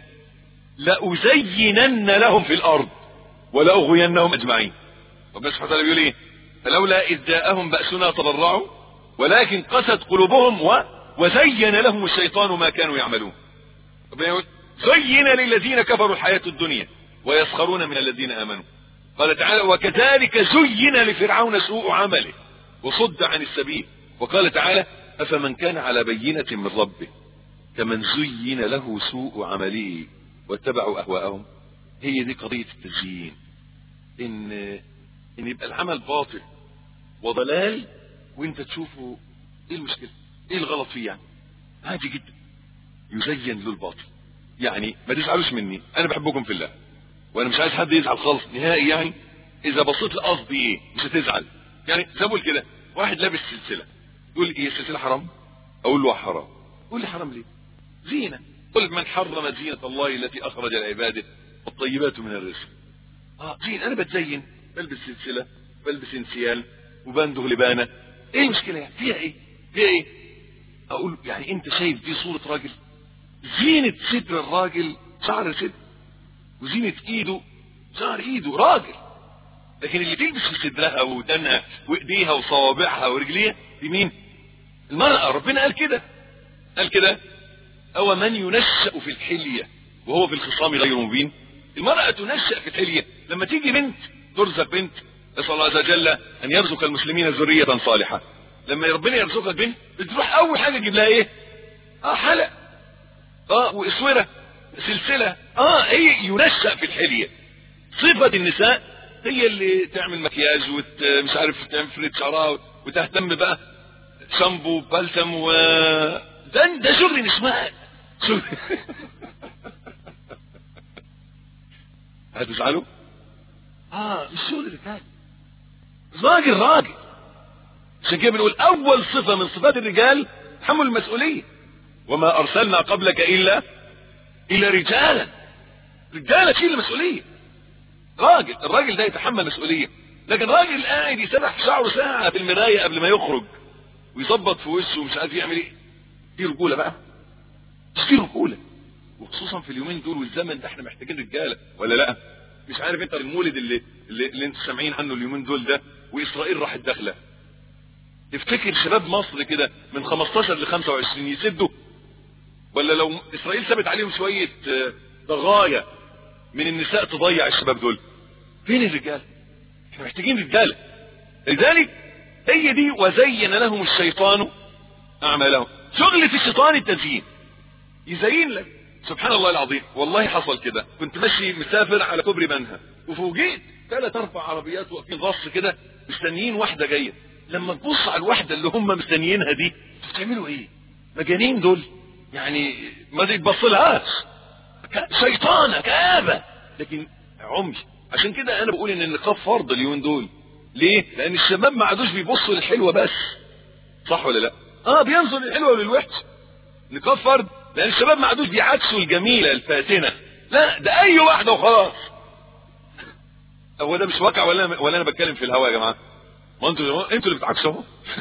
لازينن لهم في الارض ولاغوينهم اجمعين ربنا سبحانه وتعالى بيقول ايه فلولا اذ جاءهم باسنا تضرعوا ولكن قست قلوبهم و... وزين لهم الشيطان ما كانوا يعملون ربنا يقول زين للذين كفروا الحياة الدنيا ويسخرون من الذين امنوا قال تعالى وكذلك زين لفرعون سوء عمله وصد عن السبيل وقال تعالى افمن كان على بينة من ربه كمن زين له سوء عمله واتبعوا اهواءهم هي دي قضية التزيين ان ان يبقى العمل باطل وضلال وانت تشوفه ايه المشكلة ايه الغلط فيه يعني عادي جدا يزين له الباطل يعني ما تزعلوش مني انا بحبكم في الله وانا مش عايز حد يزعل خالص نهائي يعني اذا بصيت لقصدي ايه مش هتزعل يعني زي كده واحد لابس سلسله يقول ايه السلسله حرام اقول له حرام يقول لي حرام ليه زينه قل من حرم زينه الله التي اخرج لعباده والطيبات من الرزق اه زين انا بتزين بلبس سلسله بلبس انسيال وبنده لبانه ايه المشكله يعني فيها ايه فيها ايه اقول يعني انت شايف دي صوره راجل زينه صدر الراجل شعر صدر وزينة ايده شعر ايده راجل لكن اللي تلبس في صدرها ودنها وايديها وصوابعها ورجليها دي مين المرأة ربنا قال كده قال كده او من ينشأ في الحلية وهو في الخصام غير مبين المرأة تنشأ في الحلية لما تيجي بنت ترزق بنت نسأل الله عز وجل ان يرزق المسلمين ذرية صالحة لما ربنا يرزقك بنت بتروح اول حاجة تجيب لها ايه اه حلق اه واسورة سلسلة اه هي ينشأ في الحلية صفة النساء هي اللي تعمل مكياج وت... مش عارف تفرد شعرها وتهتم بقى شامبو بلسم و ده ده شغل نساء شغل هتزعلوا؟ اه مش شغل رجال راجل راجل عشان كده بنقول اول صفة من صفات الرجال تحمل المسؤولية وما ارسلنا قبلك الا الى رجالا رجاله تشيل المسؤوليه راجل الراجل ده يتحمل مسؤوليه لكن راجل قاعد يسرح شعره ساعه في المرايه قبل ما يخرج ويظبط في وشه ومش عارف يعمل ايه دي رجوله بقى مش دي رجوله وخصوصا في اليومين دول والزمن ده احنا محتاجين رجاله ولا لا مش عارف انت المولد اللي اللي, اللي انتوا سامعين عنه اليومين دول ده واسرائيل راحت داخله تفتكر شباب مصر كده من 15 ل 25 يسدوا ولا لو اسرائيل سابت عليهم شوية ضغايا من النساء تضيع الشباب دول فين الرجال احنا محتاجين رجالة لذلك هي دي وزين لهم الشيطان اعمالهم شغلة الشيطان التزيين يزين لك سبحان الله العظيم والله حصل كده كنت ماشي مسافر على كوبري منها وفوجئت ثلاث اربع عربيات واقفين غص كده مستنيين واحده جايه لما تبص على الواحده اللي هم مستنيينها دي بتعملوا ايه مجانين دول يعني ما تتبص لهاش شيطانة كآبة لكن عمي عشان كده انا بقول ان النقاب فرض اليومين دول ليه لان الشباب ما عادوش بيبصوا للحلوة بس صح ولا لا اه بينظر للحلوة وللوحش نقاب فرض لان الشباب ما عادوش بيعكسوا الجميلة الفاتنة لا ده اي واحدة وخلاص هو ده مش واقع ولا ولا انا بتكلم في الهوا يا جماعه ما انتوا انتوا اللي بتعكسوا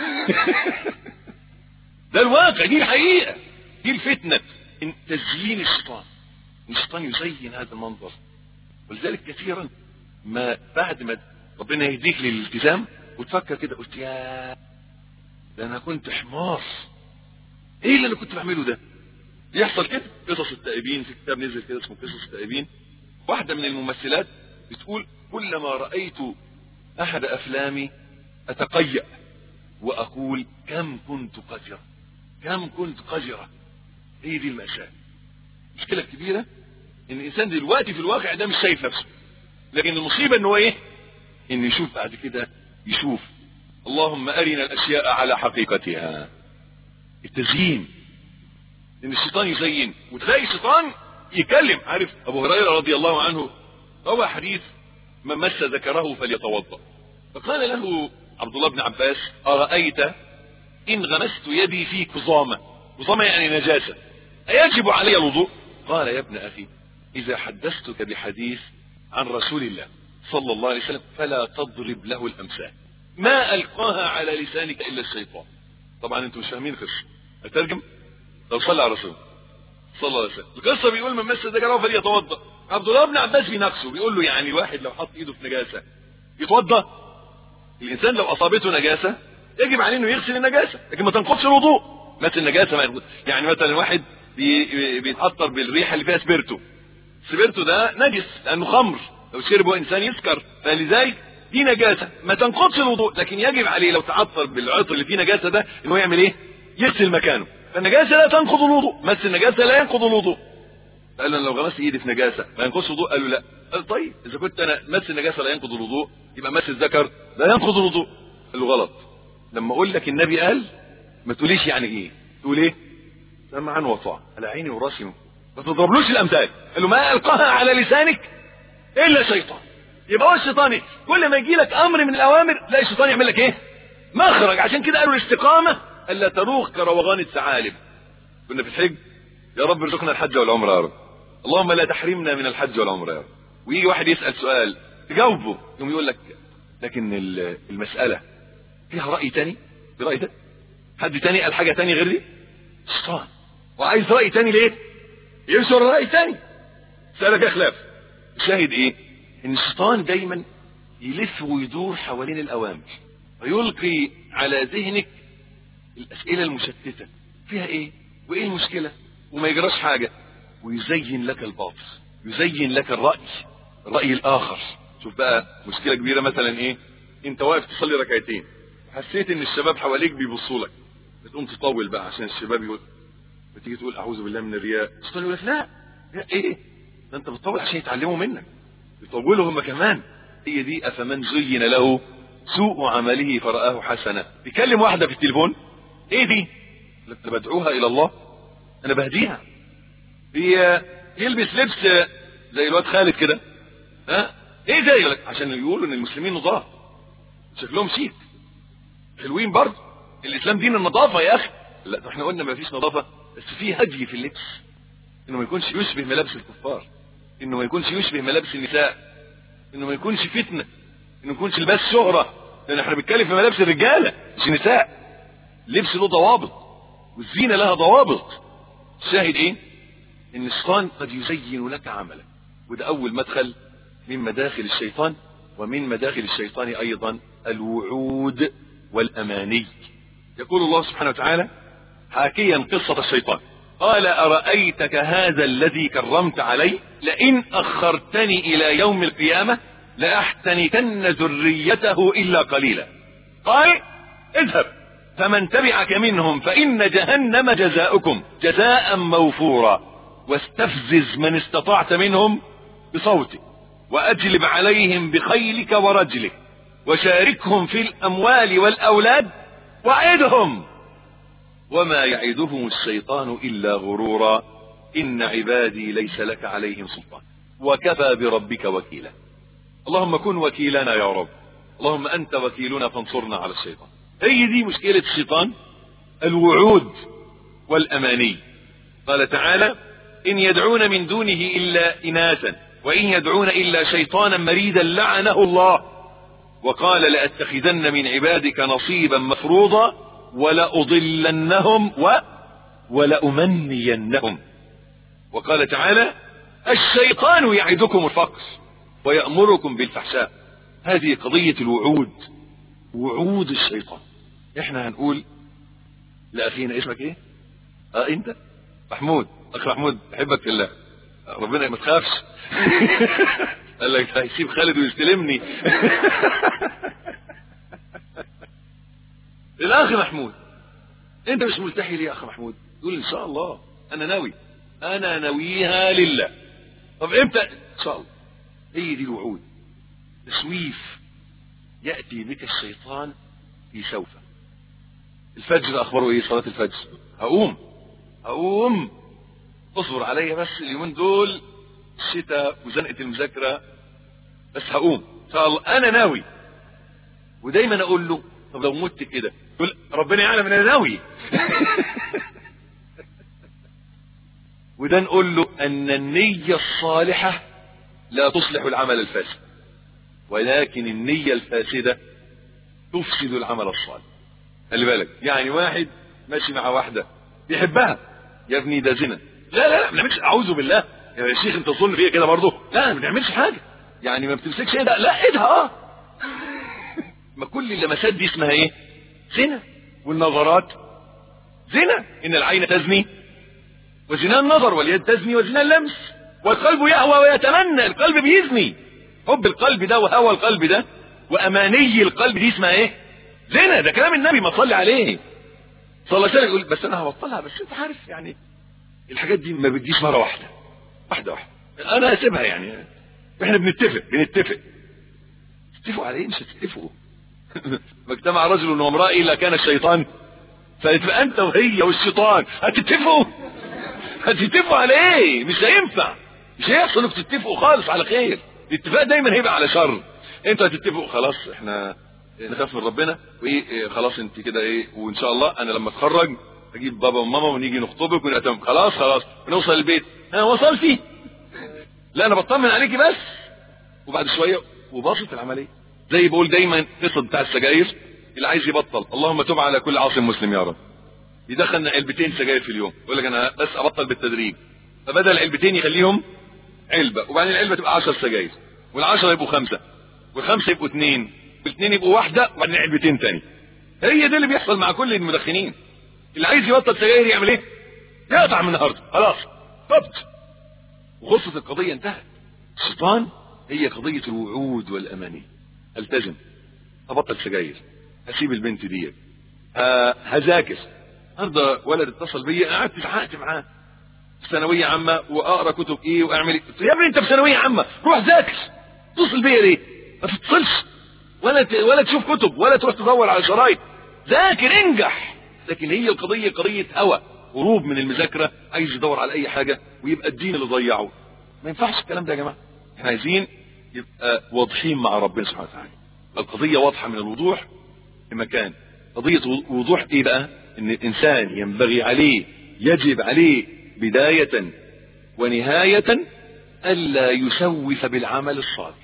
ده الواقع دي الحقيقه دي الفتنة إن تزيين الشيطان الشيطان يزين هذا المنظر ولذلك كثيرا ما بعد ما ربنا يهديك للالتزام وتفكر كده قلت يا ده انا كنت حمار ايه اللي انا كنت بعمله ده بيحصل كده قصص التائبين في كتاب نزل كده اسمه قصص التائبين واحدة من الممثلات بتقول كلما رأيت أحد أفلامي أتقيأ وأقول كم كنت قذرة كم كنت قذرة هي دي المأساة المشكلة الكبيرة إن الإنسان دلوقتي في الواقع ده مش شايف نفسه لكن المصيبة إن هو إيه؟ إن يشوف بعد كده يشوف اللهم أرنا الأشياء على حقيقتها التزيين إن الشيطان يزين وتلاقي الشيطان يكلم عارف أبو هريرة رضي الله عنه روى حديث من مس ذكره فليتوضأ فقال له عبد الله بن عباس أرأيت إن غمست يدي في كظامة كظامة يعني نجاسة أيجب علي الوضوء قال يا ابن أخي إذا حدثتك بحديث عن رسول الله صلى الله عليه وسلم فلا تضرب له الأمثال ما ألقاها على لسانك إلا الشيطان طبعا انتم مش فاهمين القصة أترجم لو صلى على رسول صلى الله عليه وسلم القصة بيقول من مس ذكره فليتوضأ عبد الله بن عباس بيناقشه بيقول له يعني الواحد لو حط ايده في نجاسة يتوضأ الإنسان لو أصابته نجاسة يجب عليه إنه يغسل النجاسة لكن ما تنقضش الوضوء مثل النجاسة ما ينقض يعني مثلا واحد بي بيتأثر بالريحة اللي فيها سبيرتو سبيرتو ده نجس لأنه خمر لو شربه إنسان يسكر فلذلك دي نجاسة ما تنقضش الوضوء لكن يجب عليه لو تعثر بالعطر اللي فيه نجاسة ده إنه يعمل إيه؟ يغسل مكانه فالنجاسة لا تنقض الوضوء مس النجاسة لا ينقض الوضوء قال له لو غمست ايدي في نجاسه ما ينقضش الوضوء قالوا لا قال طيب اذا كنت انا مس النجاسه لا ينقض الوضوء يبقى مس الذكر لا ينقض الوضوء قال له غلط لما اقول لك النبي قال ما تقوليش يعني ايه تقول ايه سمعا وطاعة على عيني وراسي ما تضربلوش الامثال قال له ما القاها على لسانك الا شيطان يبقى هو الشيطان كل ما يجي لك امر من الاوامر لا الشيطان يعمل لك ايه مخرج عشان كده قالوا الاستقامه الا تروخ كروغان الثعالب كنا في الحج يا رب ارزقنا الحج والعمره يا رب اللهم لا تحرمنا من الحج والعمره يا رب ويجي واحد يسال سؤال تجاوبه يقوم يقول لك لكن المساله فيها راي تاني راي ده حد تاني قال حاجه تاني غير دي الشيطان وعايز راي تاني ليه ينشر راي تاني سالك خلاف شاهد ايه ان الشيطان دايما يلف ويدور حوالين الاوامر ويلقي على ذهنك الاسئله المشتته فيها ايه وايه المشكله وما يجراش حاجه ويزين لك الباطل يزين لك الراي الراي الاخر شوف بقى مشكله كبيره مثلا ايه انت واقف تصلي ركعتين حسيت ان الشباب حواليك بيبصوا لك بتقوم تطول بقى عشان الشباب يقول بتيجي تقول اعوذ بالله من الرياء الشيطان يقول لك لا لا ايه ده انت بتطول عشان يتعلموا منك يطولوا هم كمان هي دي افمن زين له سوء عمله فرآه حسنا بيكلم واحدة في التليفون ايه دي انا بدعوها الى الله انا بهديها هي يلبس لبس زي الواد خالد كده ها ايه ده يقول لك عشان يقولوا ان المسلمين نضاف شكلهم شيك حلوين برضه الاسلام دين النظافه يا اخي لا احنا قلنا ما فيش نظافه بس في هدي في اللبس انه ما يكونش يشبه ملابس الكفار انه ما يكونش يشبه ملابس النساء انه ما يكونش فتنه انه ما يكونش لباس شهره لان احنا بنتكلم في ملابس الرجاله مش النساء لبس له ضوابط والزينه لها ضوابط الشاهد ايه ان الشيطان قد يزين لك عملك وده اول مدخل من مداخل الشيطان ومن مداخل الشيطان ايضا الوعود والاماني يقول الله سبحانه وتعالى حاكيا قصة الشيطان قال أرأيتك هذا الذي كرمت عليه لئن أخرتني إلى يوم القيامة لأحتنكن ذريته إلا قليلا قال اذهب فمن تبعك منهم فإن جهنم جزاؤكم جزاء موفورا واستفزز من استطعت منهم بصوتك وأجلب عليهم بخيلك ورجلك وشاركهم في الأموال والأولاد وعدهم وما يعدهم الشيطان إلا غرورا إن عبادي ليس لك عليهم سلطان وكفى بربك وكيلا اللهم كن وكيلنا يا رب اللهم أنت وكيلنا فانصرنا على الشيطان هي دي مشكلة الشيطان الوعود والأماني قال تعالى إن يدعون من دونه إلا إناثا وإن يدعون إلا شيطانا مريدا لعنه الله وقال لأتخذن من عبادك نصيبا مفروضا ولأضلنهم و ولأمنينهم وقال تعالى الشيطان يعدكم الفقر ويأمركم بالفحشاء هذه قضية الوعود وعود الشيطان احنا هنقول لأخينا اسمك ايه اه انت محمود اخ محمود بحبك في الله ربنا ما تخافش قال لك هيسيب خالد ويستلمني الاخ محمود انت مش ملتحي ليه يا اخ محمود يقول ان شاء الله انا ناوي انا ناويها لله طب امتى ان شاء الله هي دي الوعود تسويف ياتي بك الشيطان في سوف الفجر اخباره ايه صلاه الفجر هقوم هقوم اصبر عليا بس اليومين دول الشتاء وزنقه المذاكره بس هقوم ان شاء الله انا ناوي ودايما اقول له طب لو مت كده يقول ربنا يعلم ان انا ناوي وده نقول له ان النية الصالحة لا تصلح العمل الفاسد ولكن النية الفاسدة تفسد العمل الصالح خلي بالك يعني واحد ماشي مع واحدة بيحبها يا ابني ده زنا لا لا لا ما بنعملش اعوذ بالله يا شيخ انت تظن فيا كده برضه لا ما بنعملش حاجة يعني ما بتمسكش ايدها لا ايدها اه ما كل اللمسات دي اسمها ايه زنا والنظرات زنا ان العين تزني وزنا النظر واليد تزني وزنا اللمس والقلب يهوى ويتمنى القلب بيزني حب القلب ده وهوى القلب ده واماني القلب دي اسمها ايه زنا ده كلام النبي ما صلي عليه صلى الله عليه وسلم يقول بس انا هبطلها بس انت عارف يعني الحاجات دي ما بتجيش مره واحده واحده واحده انا هسيبها يعني احنا بنتفق بنتفق تتفقوا على ايه مش هتتفقوا ما اجتمع رجل وامراه الا كان الشيطان فيبقى انت وهي والشيطان هتتفقوا هتتفقوا على ايه مش هينفع مش هيحصل انكم تتفقوا خالص على خير الاتفاق دايما هيبقى على شر انتوا هتتفقوا خلاص احنا نخاف من ربنا وايه إيه خلاص انت كده ايه وان شاء الله انا لما اتخرج اجيب بابا وماما ونيجي نخطبك ونبقى تمام خلاص خلاص ونوصل البيت انا وصلتي لا انا بطمن عليكي بس وبعد شويه وباظت العمليه زي بقول دايما قصه بتاع السجاير اللي عايز يبطل اللهم تب على كل عاصم مسلم يا رب يدخل علبتين سجاير في اليوم يقول لك انا بس ابطل بالتدريج فبدل العلبتين يخليهم علبه وبعدين العلبه تبقى 10 سجاير والعشرة يبقوا خمسه والخمسه يبقوا اثنين والاثنين يبقوا واحده وبعدين علبتين تاني هي ده اللي بيحصل مع كل المدخنين اللي عايز يبطل سجاير يعمل ايه؟ يقطع من النهارده خلاص طبت وخلصت القضيه انتهت الشيطان هي قضيه الوعود والاماني التزم ابطل سجاير هسيب البنت ديت هذاكر النهارده ولد اتصل بيا قعدت اتعاقدت معاه في ثانويه عامه واقرا كتب ايه واعمل ايه يا ابني انت في ثانويه عامه روح ذاكر اتصل بيا ليه ما تتصلش ولا ت... ولا تشوف كتب ولا تروح تدور على شرايط ذاكر انجح لكن هي القضيه قضيه هوى هروب من المذاكره عايز يدور على اي حاجه ويبقى الدين اللي ضيعه ما ينفعش الكلام ده يا جماعه احنا عايزين يبقى واضحين مع ربنا سبحانه وتعالى القضيه واضحه من الوضوح في مكان قضيه وضوح ايه بقى ان الانسان ينبغي عليه يجب عليه بدايه ونهايه الا يسوف بالعمل الصالح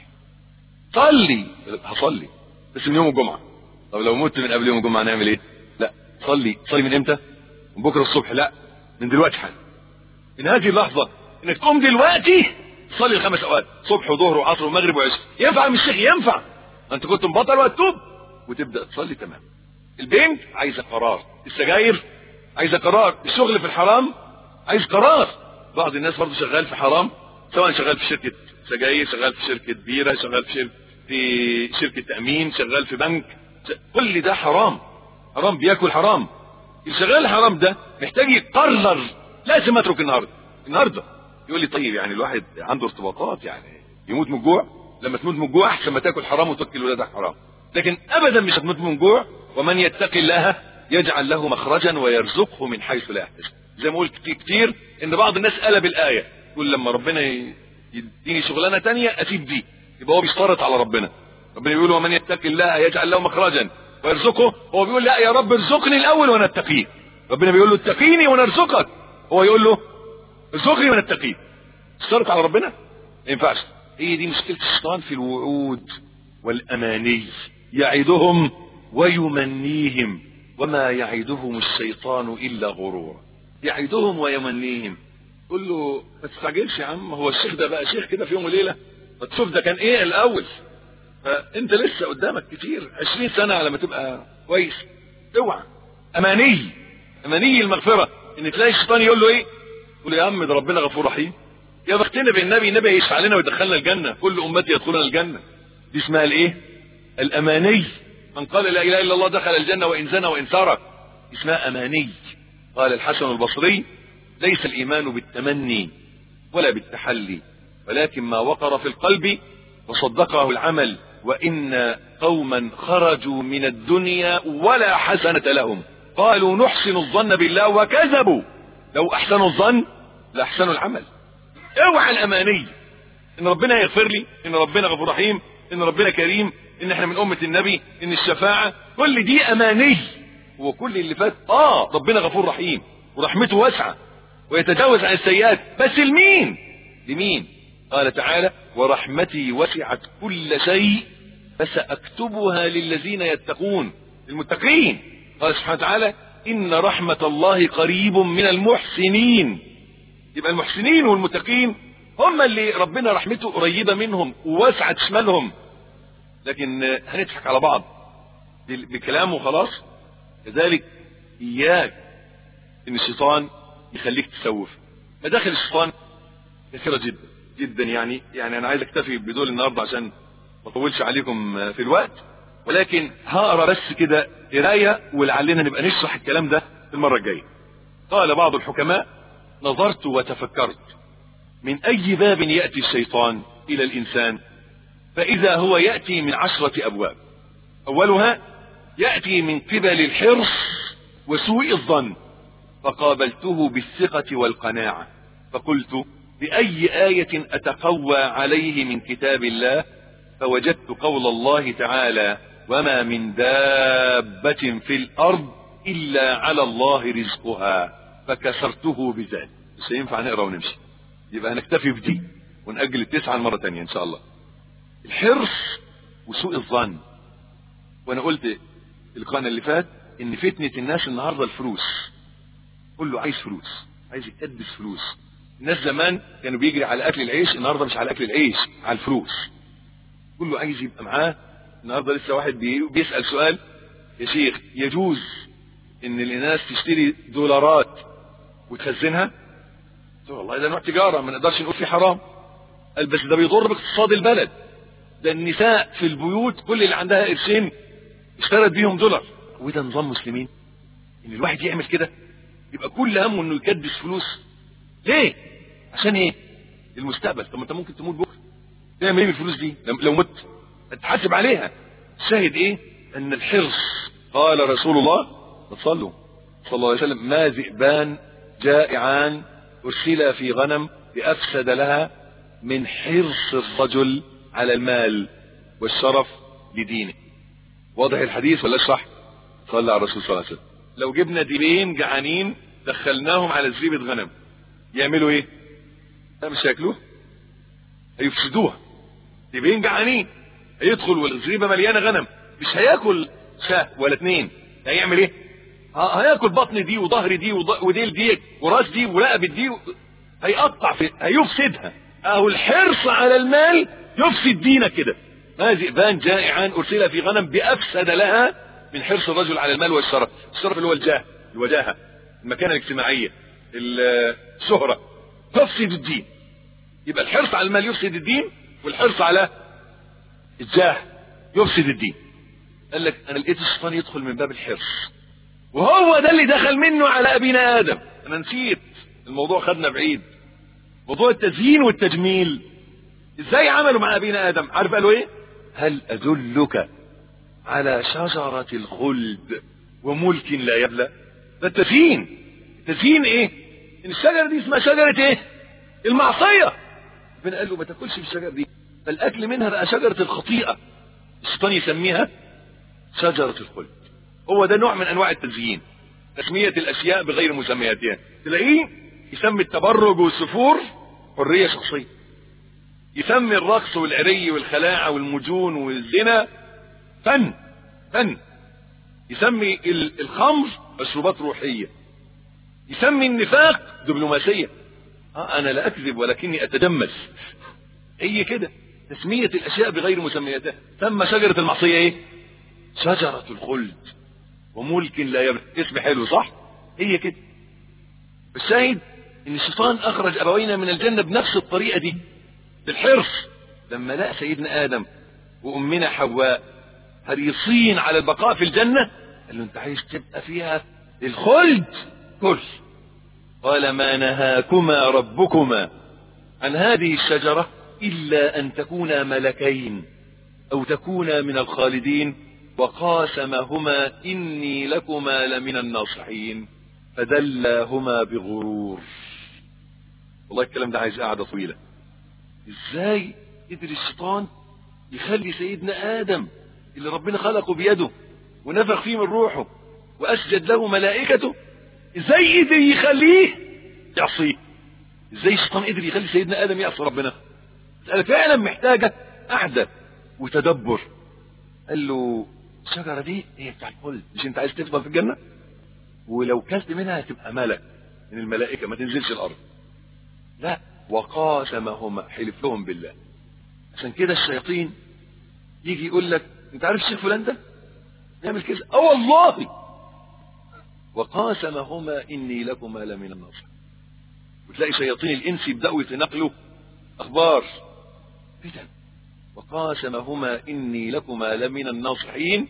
صلي هصلي بس من يوم الجمعه طب لو مت من قبل يوم الجمعه نعمل ايه لا صلي صلي من امتى من بكره الصبح لا من دلوقتي حالا من هذه اللحظه انك تقوم دلوقتي تصلي الخمس اوقات صبح وظهر وعصر ومغرب وعشاء ينفع مش شيخ ينفع انت كنت مبطل وهتوب وتبدا تصلي تمام البنت عايزه قرار السجاير عايزه قرار الشغل في الحرام عايز قرار بعض الناس برضه شغال في حرام سواء شغال في شركه سجاير شغال في شركه بيره شغال في شركه في شركه تامين شغال في بنك كل ده حرام حرام بياكل حرام الشغال الحرام ده محتاج يقرر لازم اترك النهارده النهارده يقول لي طيب يعني الواحد عنده ارتباطات يعني يموت من الجوع لما تموت من الجوع احسن ما تاكل حرام وتاكل ولادك حرام لكن ابدا مش هتموت من الجوع ومن يتقي الله يجعل له مخرجا ويرزقه من حيث لا يحتسب زي ما قلت كتير ان بعض الناس قلب الايه يقول لما ربنا يديني شغلانه تانية اسيب دي يبقى هو بيشترط على ربنا ربنا بيقول ومن يتقي الله يجعل له مخرجا ويرزقه هو بيقول لا يا رب ارزقني الاول وانا اتقيه ربنا بيقول له اتقيني ونرزقك هو يقول له ارزقني وانا اتقيه اشترط على ربنا ما ينفعش هي دي مشكله الشيطان في الوعود والاماني يعدهم ويمنيهم وما يعدهم الشيطان الا غرورا يعدهم ويمنيهم قل له ما تستعجلش يا عم هو الشيخ ده بقى شيخ كده في يوم وليله ما تشوف ده كان ايه الاول فانت لسه قدامك كتير عشرين سنه على ما تبقى كويس اوعى اماني اماني المغفره ان تلاقي الشيطان يقول له ايه قول يا عم ده ربنا غفور رحيم يا بختنا بالنبي النبي يشفع لنا ويدخلنا الجنه كل امتي يدخلون الجنه دي اسمها الايه الاماني من قال لا اله الا الله دخل الجنه وان زنى وان سرق اسمها اماني قال الحسن البصري ليس الايمان بالتمني ولا بالتحلي ولكن ما وقر في القلب وصدقه العمل وان قوما خرجوا من الدنيا ولا حسنه لهم قالوا نحسن الظن بالله وكذبوا لو احسنوا الظن لاحسنوا العمل اوعى الاماني ان ربنا يغفر لي ان ربنا غفور رحيم ان ربنا كريم ان احنا من امه النبي ان الشفاعه كل دي اماني وكل اللي فات اه ربنا غفور رحيم ورحمته واسعه ويتجاوز عن السيئات بس لمين لمين قال تعالى ورحمتي وسعت كل شيء فساكتبها للذين يتقون المتقين قال سبحانه وتعالى ان رحمه الله قريب من المحسنين يبقى المحسنين والمتقين هم اللي ربنا رحمته قريبة منهم ووسعت شمالهم لكن هنضحك على بعض بكلام وخلاص كذلك إياك إن الشيطان يخليك تسوف مداخل الشيطان كثيرة جدا جدا يعني يعني أنا عايز أكتفي بدول النهاردة عشان ما أطولش عليكم في الوقت ولكن هقرا بس كده قراية ولعلنا نبقى نشرح الكلام ده المرة الجاية قال بعض الحكماء نظرت وتفكرت من أي باب يأتي الشيطان إلى الإنسان فإذا هو يأتي من عشرة أبواب أولها يأتي من قبل الحرص وسوء الظن فقابلته بالثقة والقناعة فقلت بأي آية أتقوى عليه من كتاب الله فوجدت قول الله تعالى وما من دابة في الأرض إلا على الله رزقها فكسرته بذلك مش هينفع نقرا ونمشي يبقى هنكتفي بدي ونأجل التسعة المرة تانية إن شاء الله الحرص وسوء الظن وأنا قلت القناة اللي فات إن فتنة الناس النهاردة الفلوس كله عايز فلوس عايز يقدس فلوس الناس زمان كانوا بيجري على أكل العيش النهاردة مش على أكل العيش على الفلوس كله عايز يبقى معاه النهاردة لسه واحد بي- بيسأل سؤال يا شيخ يجوز ان الناس تشتري دولارات وتخزنها قلت له والله ده نوع تجارة ما نقدرش نقول فيه حرام قال بس ده بيضر باقتصاد البلد ده النساء في البيوت كل اللي عندها قرشين اشترت بيهم دولار وده نظام مسلمين ان الواحد يعمل كده يبقى كل همه انه يكدس فلوس ليه عشان ايه المستقبل طب ما انت ممكن تموت بكره تعمل ايه بالفلوس دي لو- لو مت هتحاسب عليها شاهد ايه ان الحرص قال رسول الله صلوا صلى الله عليه وسلم ما ذئبان جائعان ارسلا في غنم بافسد لها من حرص الرجل على المال والشرف لدينه واضح الحديث ولا اشرح صلى على الرسول صلى الله عليه وسلم لو جبنا ديبين جعانين دخلناهم على زريبة غنم يعملوا ايه لا مش هياكلوها هيفسدوها ديبين جعانين هيدخل والزريبة مليانة غنم مش هياكل شاه ولا اتنين هيعمل ايه ه- هياكل بطن دي وظهر دي وض- وديل دي وراس دي ورقبة دي و... هيقطع في هيفسدها اهو الحرص على المال يفسد دينك كده ما ذئبان جائعان ارسل في غنم بافسد لها من حرص الرجل على المال والشرف الشرف اللي هو الجاه الوجاهه المكانه الاجتماعيه الشهره تفسد الدين يبقى الحرص على المال يفسد الدين والحرص على الجاه يفسد الدين قال لك انا لقيت الشيطان يدخل من باب الحرص وهو ده اللي دخل منه على ابينا ادم انا نسيت الموضوع خدنا بعيد موضوع التزيين والتجميل ازاي عملوا مع ابينا ادم عارف قالوا ايه هل ادلك على شجرة الخلد وملك لا يبلى ده التزيين التزيين ايه ان الشجرة دي اسمها شجرة ايه المعصية ربنا قال له ما تاكلش من الشجرة دي فالاكل منها بقى شجرة الخطيئة الشيطان يسميها شجرة الخلد هو ده نوع من انواع التزيين تسمية الاشياء بغير مسمياتها تلاقيه يسمي التبرج والسفور حرية شخصية يسمي الرقص والعري والخلاعة والمجون والزنا فن فن يسمي ال- الخمر مشروبات روحية يسمي النفاق دبلوماسية آه انا لا اكذب ولكني اتدمس هي كده تسمية الاشياء بغير مسمياتها ثم شجرة المعصية ايه شجرة الخلد وملك لا يبلى اسم حلو صح هي كده الشاهد ان الشيطان اخرج ابوينا من الجنة بنفس الطريقة دي بالحرص لما لقى سيدنا ادم وامنا حواء حريصين على البقاء في الجنة قال له انت عايز تبقى فيها الخلد كل قال ما نهاكما ربكما عن هذه الشجرة إلا أن تكونا ملكين أو تكونا من الخالدين وقاسمهما إني لكما لمن الناصحين فدلاهما بغرور والله الكلام ده عايز قاعدة طويلة ازاي قدر الشيطان يخلي سيدنا آدم اللي ربنا خلقه بيده ونفخ فيه من روحه وأسجد له ملائكته ازاي قدر يخليه يعصيه ازاي الشيطان قدر يخلي سيدنا آدم يعصي ربنا مسألة فعلا محتاجة قعدة وتدبر قال له الشجرة دي هي بتاع الخلد مش انت عايز تفضل في الجنة ولو كلت منها هتبقى ملك من الملائكة ما تنزلش الأرض لا وقاسمهما حلف لهم بالله عشان كده الشياطين يجي يقول لك انت عارف الشيخ فلان ده يعمل كده اه والله وقاسمهما اني لكما لمن الناصحين وتلاقي شياطين الانس يبداوا يتنقلوا اخبار فتن وقاسمهما اني لكما لمن الناصحين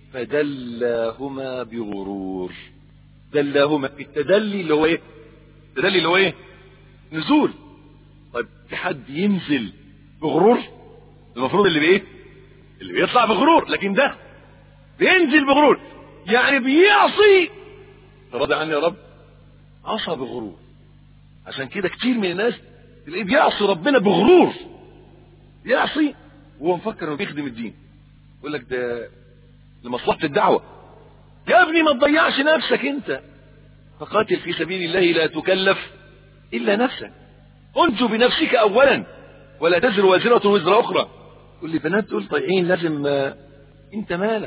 فدلاهما بغرور دلاهما التدلي اللي هو ايه التدلي اللي هو ايه نزول طيب في حد ينزل بغرور المفروض اللي بايه اللي بيطلع بغرور لكن ده بينزل بغرور يعني بيعصي راضي عني يا رب عصى بغرور عشان كده كتير من الناس تلاقيه بيعصي ربنا بغرور يعصي وهو مفكر انه بيخدم الدين يقول لك ده لمصلحه الدعوه يا ابني ما تضيعش نفسك انت فقاتل في سبيل الله لا تكلف الا نفسك انجو بنفسك اولا ولا تزر وازره وزر اخرى تقول لي بنات تقول طيعين لازم آه، انت مالك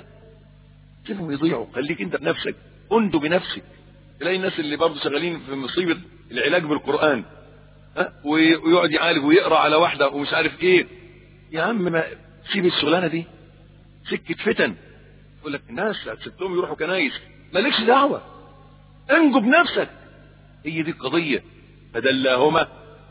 سيبهم يضيعوا خليك انت بنفسك انجو بنفسك تلاقي الناس اللي برضه شغالين في مصيبه العلاج بالقران ها وي- ويقعد يعالج ويقرا على واحده ومش عارف ايه يا عم ما سيب الشغلانه دي سكه فتن يقول لك الناس هتسيبهم يروحوا كنايس مالكش دعوه انجو بنفسك هي دي القضيه فدلاهما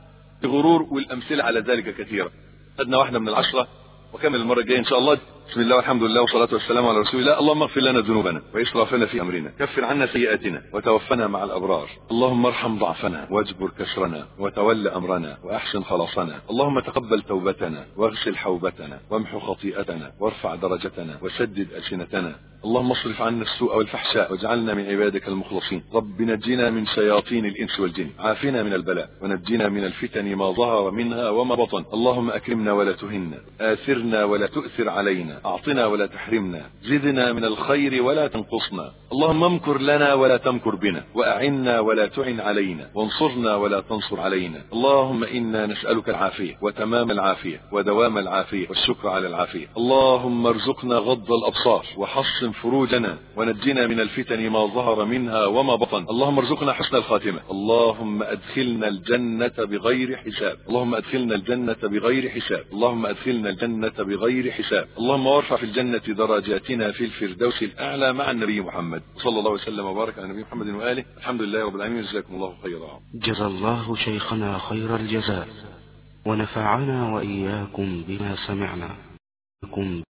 بغرور والامثله على ذلك كثيره خدنا واحده من العشره وكمل المره الجايه ان شاء الله بسم الله والحمد لله والصلاه والسلام على رسول الله اللهم اغفر لنا ذنوبنا واسرافنا في امرنا كفر عنا سيئاتنا وتوفنا مع الابرار اللهم ارحم ضعفنا واجبر كسرنا وتول امرنا واحسن خلاصنا اللهم تقبل توبتنا واغسل حوبتنا وامحو خطيئتنا وارفع درجتنا وسدد السنتنا اللهم اصرف عنا السوء والفحشاء واجعلنا من عبادك المخلصين رب نجنا من شياطين الانس والجن عافنا من البلاء ونجنا من الفتن ما ظهر منها وما بطن اللهم اكرمنا ولا تهنا اثرنا ولا تؤثر علينا اعطنا ولا تحرمنا زدنا من الخير ولا تنقصنا اللهم امكر لنا ولا تمكر بنا واعنا ولا تعن علينا وانصرنا ولا تنصر علينا اللهم انا نسالك العافيه وتمام العافيه ودوام العافيه والشكر على العافيه اللهم ارزقنا غض الابصار وحصن فروجنا ونجنا من الفتن ما ظهر منها وما بطن اللهم ارزقنا حسن الخاتمه اللهم ادخلنا الجنه بغير حساب اللهم ادخلنا الجنه بغير حساب اللهم ادخلنا الجنه بغير حساب اللهم وارفع في الجنه درجاتنا في الفردوس الاعلى مع النبي محمد صلى الله وسلم وبارك على النبي محمد واله الحمد لله رب العالمين جزاكم الله خيرا جزى الله شيخنا خير الجزاء ونفعنا وإياكم بما سمعنا